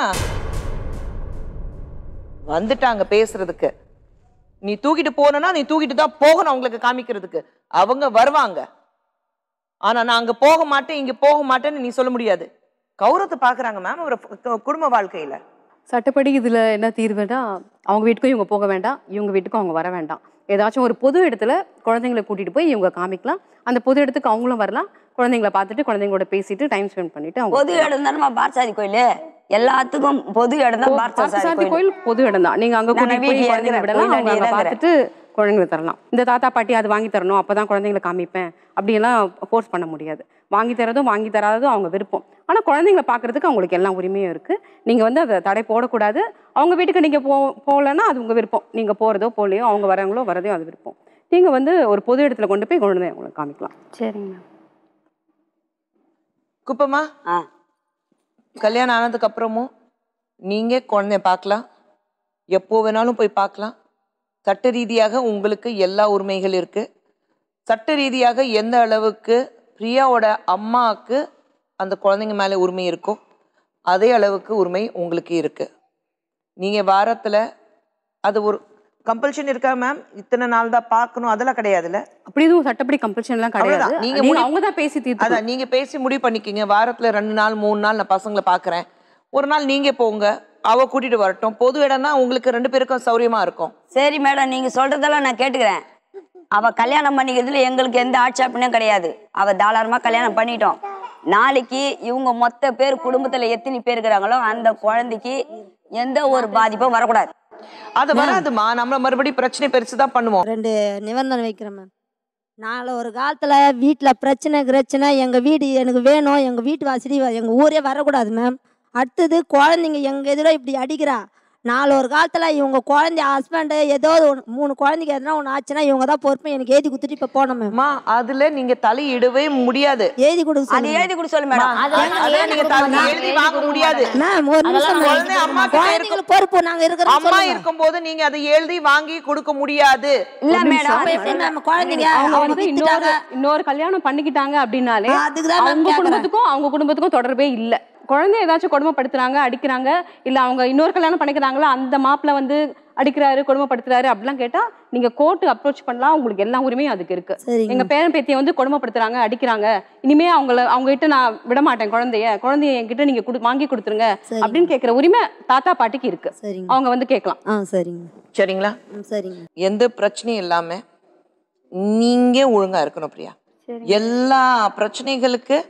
வந்துட்டாங்க பேசுறதுக்கு நீ தூக்கிட்டு போனா நீ தூக்கிட்டு தான் போகணும் அவங்களுக்கு காமிக்கிறதுக்கு அவங்க வருவாங்க ஆனா நான் அங்க போக மாட்டேன் இங்க போக மாட்டேன்னு நீ சொல்ல முடியாது கௌரவத்தை பாக்குறாங்க மேம் ஒரு கு- குடும்ப வாழ்க்கையில சட்டப்படி இதில் என்ன தீர்வுனா அவங்க வீட்டுக்கும் இவங்க போக வேண்டாம் இவங்க வீட்டுக்கும் அவங்க வர வேண்டாம் ஏதாச்சும் ஒரு பொது இடத்துல குழந்தைங்களை கூட்டிட்டு போய் இவங்க காமிக்கலாம் அந்த பொது இடத்துக்கு அவங்களும் வரலாம் குழந்தைங்களை பார்த்துட்டு குழந்தைங்களோட பேசிட்டு டைம் ஸ்பெண்ட் பண்ணிட்டு அவங்க பொது இடம் தானே பார்சாதி கோயில் எல்லாத்துக்கும் பொது இடம் தான் பார்த்தசாரதி பார்த்தசாரதி கோயில் பொது இடம் தான் நீங்க அங்க நான் கூட்டிட்டு போய் வீட்லயே குழந்தைங்க இருக்கிறேன். விடலாம் அவங்க அங்க கோயிலாண்டையே பார்த்துட்டு குழந்தைங்களை தரலாம் இந்த தாத்தா பாட்டி அது வாங்கி தரணும் அப்பதான் குழந்தைங்களை காமிப்பேன் அப்படியெல்லாம் ஃபோர்ஸ் பண்ண முடியாது வாங்கி தரதும் வாங்கி தராததும் அவங்க விருப்பம் ஆனா குழந்தைங்களை பார்க்கறதுக்கு அவங்களுக்கு எல்லா உரிமையும் இருக்கு நீங்க வந்து அதை தடை போடக்கூடாது அவங்க வீட்டுக்கு நீங்க போ போகலன்னா அது உங்க விருப்பம் நீங்க போறதோ போகலையோ அவங்க வரவங்களோ வரதையும் அது விருப்பம் நீங்க வந்து ஒரு பொது இடத்துல கொண்டு போய் குழந்தைய உங்களுக்கு காமிக்கலாம் சரிங்க மேம் குப்பமா ஆ கல்யாணம் ஆனதுக்கு அப்புறமும் நீங்க குழந்தைய பார்க்கலாம் எப்போ வேணாலும் போய் பார்க்கலாம் சட்ட ரீதியாக உங்களுக்கு எல்லா உரிமைகள் இருக்கு சட்ட ரீதியாக எந்த அளவுக்கு பிரியாவோட அம்மாவுக்கு அந்த குழந்தைங்க மேலே உரிமை இருக்கோ அதே அளவுக்கு உரிமை உங்களுக்கு இருக்கு நீங்க வாரத்துல அது ஒரு கம்பல்ஷன் இருக்கா மேம் இத்தனை நாள் தான் பார்க்கணும் அதெல்லாம் கிடையாதுல்ல அப்படி எதுவும் சட்டப்படி கம்பல்ஷன்லாம் கிடையாது அவ்வளவுதான். நீங்க நீங்க முடி- அவங்க தான் பேசி தீர்த்து அதான் நீங்க பேசி முடிவு பண்ணிக்கிங்க வாரத்துல ரெண்டு நாள் மூணு நாள் நான் பசங்களை பாக்குறேன் ஒரு நாள் நீங்க போங்க அவ கூட்டிட்டு வரட்டும் பொது இடம்னா உங்களுக்கு ரெண்டு பேருக்கும் சௌரியமா இருக்கும் சரி மேடம் நீங்க சொல்றதெல்லாம் நான் கேட்டுக்கிறேன் அவ கல்யாணம் பண்ணிக்கிறதுல எங்களுக்கு எந்த ஆட்சேபனையும் கிடையாது அவ தாராளமா கல்யாணம் பண்ணிட்டோம் நாளைக்கு இவங்க மொத்த பேர் குடும்பத்துல எத்தனை பேர் இருக்கிறாங்களோ அந்த குழந்தைக்கு எந்த ஒரு பாதிப்பும் வரக்கூடாது அது வராதுமா நம்ம மறுபடியும் பிரச்சனை பெருசு தான் பண்ணுவோம் ரெண்டு நிபந்தனை வைக்கிறேன் மேம் நாளை ஒரு காலத்தில் வீட்டில் பிரச்சனை பிரச்சனை எங்கள் வீடு எனக்கு வேணும் எங்கள் வீட்டு வாசடி எங்கள் ஊரே வரக்கூடாது மேம் அடுத்தது குழந்தைங்க எங்கள் எதிரோ இப்படி அடிக்கிறா நாலு ஒரு காலத்தில் இவங்க குழந்தை ஹஸ்பண்டு ஏதோ ஒன்று மூணு குழந்தைங்க எதனா ஒன்று ஆச்சுன்னா இவங்க தான் பொறுப்பு எனக்கு எழுதி கொடுத்துட்டு இப்போ போனோம் மேம் அம்மா அதுல நீங்க தலையிடவே முடியாது எழுதி கொடுக்க அது சொல்லுங்க எழுதி கூட சொல்லு மேடம் அதான் நீங்க தலை எழுதி வாங்க முடியாது மேம் ஒரு நிமிஷம் மேம். குழந்தை அம்மா கிட்ட இருக்கும் குழந்தைங்களுக்கு பொறுப்பு நாங்கள் இருக்கிறோம் அம்மா இருக்கும்போது நீங்க அதை எழுதி வாங்கி கொடுக்க முடியாது இல்ல ஒரு நிமிஷம். மேடம் எப்படி மேம் குழந்தைங்க அவங்க அவங்க வந்து இன்னொரு வித்துட்டாங்க இன்னொரு கல்யாணம் பண்ணிக்கிட்டாங்க அப்படின்னாலே அதுக்கு தான் மேம் அவங்க கேட்குறேன் குடும்பத்துக்கும் அவங்க குடும்பத்துக்கும் தொடர்பே இல்ல குழந்தை ஏதாச்சும் கொடுமைப்படுத்துறாங்க அடிக்கிறாங்க இல்ல அவங்க இன்னொரு கல்யாணம் பண்ணிக்கிறாங்களா அந்த மாப்பிள்ள வந்து அடிக்கிறாரு கொடுமைப்படுத்துறாரு அப்படிலாம் கேட்டா நீங்க கோர்ட்டு அப்ரோச் பண்ணலாம் உங்களுக்கு எல்லா உரிமையும் அதுக்கு இருக்கு சரிங்க எங்க பேரன் பேத்தியை வந்து கொடுமைப்படுத்துறாங்க அடிக்கிறாங்க இனிமே அவங்கள அவங்க கிட்ட நான் விட மாட்டேன் குழந்தைய குழந்தைய என்கிட்ட நீங்க குடு- வாங்கி கொடுத்துருங்க சரி. அப்படின்னு கேக்குற உரிமை தாத்தா பாட்டிக்கு இருக்கு சரிங்க அவங்க வந்து கேட்கலாம் ஆ சரிங்க சரிங்களா ம் சரிங்க எந்த பிரச்சனையும் இல்லாம நீங்க ஒழுங்கா இருக்கணும் பிரியா எல்லா பிரச்சனைகளுக்கு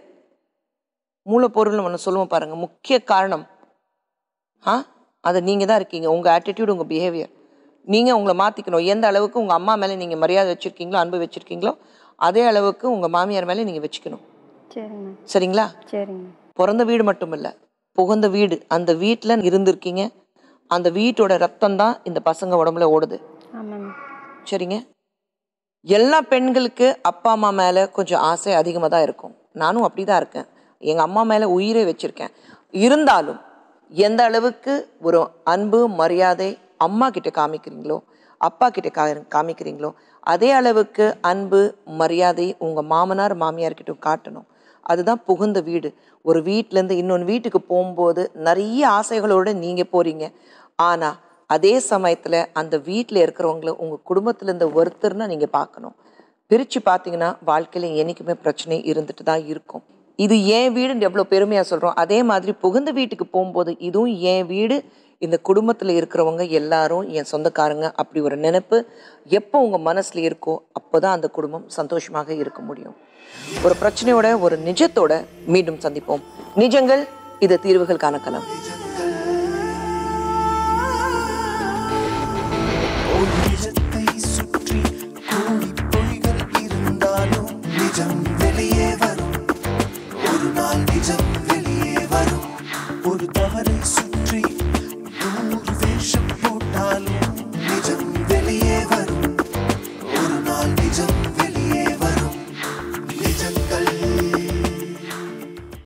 மூலப்பொருள் ஒன்று சொல்லுவோம் பாருங்க முக்கிய காரணம் ஆ அது நீங்க தான் இருக்கீங்க உங்க ஆட்டிடியூட் உங்க பிஹேவியர் நீங்கள் உங்களை மாற்றிக்கணும் எந்த அளவுக்கு உங்கள் அம்மா மேலே நீங்கள் மரியாதை வச்சுருக்கீங்களோ அன்பு வச்சுருக்கீங்களோ அதே அளவுக்கு உங்கள் மாமியார் மேலே நீங்கள் வச்சுக்கணும் சரிங்க சரிங்களா சரிங்க பிறந்த வீடு மட்டும் இல்லை புகுந்த வீடு அந்த வீட்டில் இருந்திருக்கீங்க அந்த வீட்டோட ரத்தம் தான் இந்த பசங்க உடம்புல ஓடுது ஆமாங்க சரிங்க எல்லா பெண்களுக்கு அப்பா அம்மா மேலே கொஞ்சம் ஆசை அதிகமாக தான் இருக்கும் நானும் அப்படி தான் இருக்கேன் எங்கள் அம்மா மேலே உயிரே வச்சுருக்கேன் இருந்தாலும் எந்த அளவுக்கு ஒரு அன்பு மரியாதை அம்மா கிட்ட காமிக்கிறீங்களோ அப்பா கிட்ட கா காமிக்கிறீங்களோ அதே அளவுக்கு அன்பு மரியாதை உங்கள் மாமனார் மாமியார் கிட்ட காட்டணும் அதுதான் புகுந்த வீடு ஒரு வீட்டிலேருந்து இன்னொன்று வீட்டுக்கு போகும்போது நிறைய ஆசைகளோடு நீங்கள் போகிறீங்க ஆனால் அதே சமயத்தில் அந்த வீட்டில் இருக்கிறவங்கள உங்கள் குடும்பத்தில் இருந்த ஒருத்தர்னா நீங்கள் பார்க்கணும் பிரித்து பார்த்தீங்கன்னா வாழ்க்கையில் என்றைக்குமே பிரச்சனை இருந்துட்டு தான் இருக்கும் இது என் வீடுன்னு எவ்வளோ பெருமையாக சொல்கிறோம் அதே மாதிரி புகுந்த வீட்டுக்கு போகும்போது இதுவும் என் வீடு இந்த குடும்பத்தில் இருக்கிறவங்க எல்லாரும் என் சொந்தக்காரங்க அப்படி ஒரு நினைப்பு எப்போ உங்கள் மனசில் இருக்கோ அப்போ தான் அந்த குடும்பம் சந்தோஷமாக இருக்க முடியும் ஒரு பிரச்சனையோட ஒரு நிஜத்தோட மீண்டும் சந்திப்போம் நிஜங்கள் இது தீர்வுகளுக்கான களம்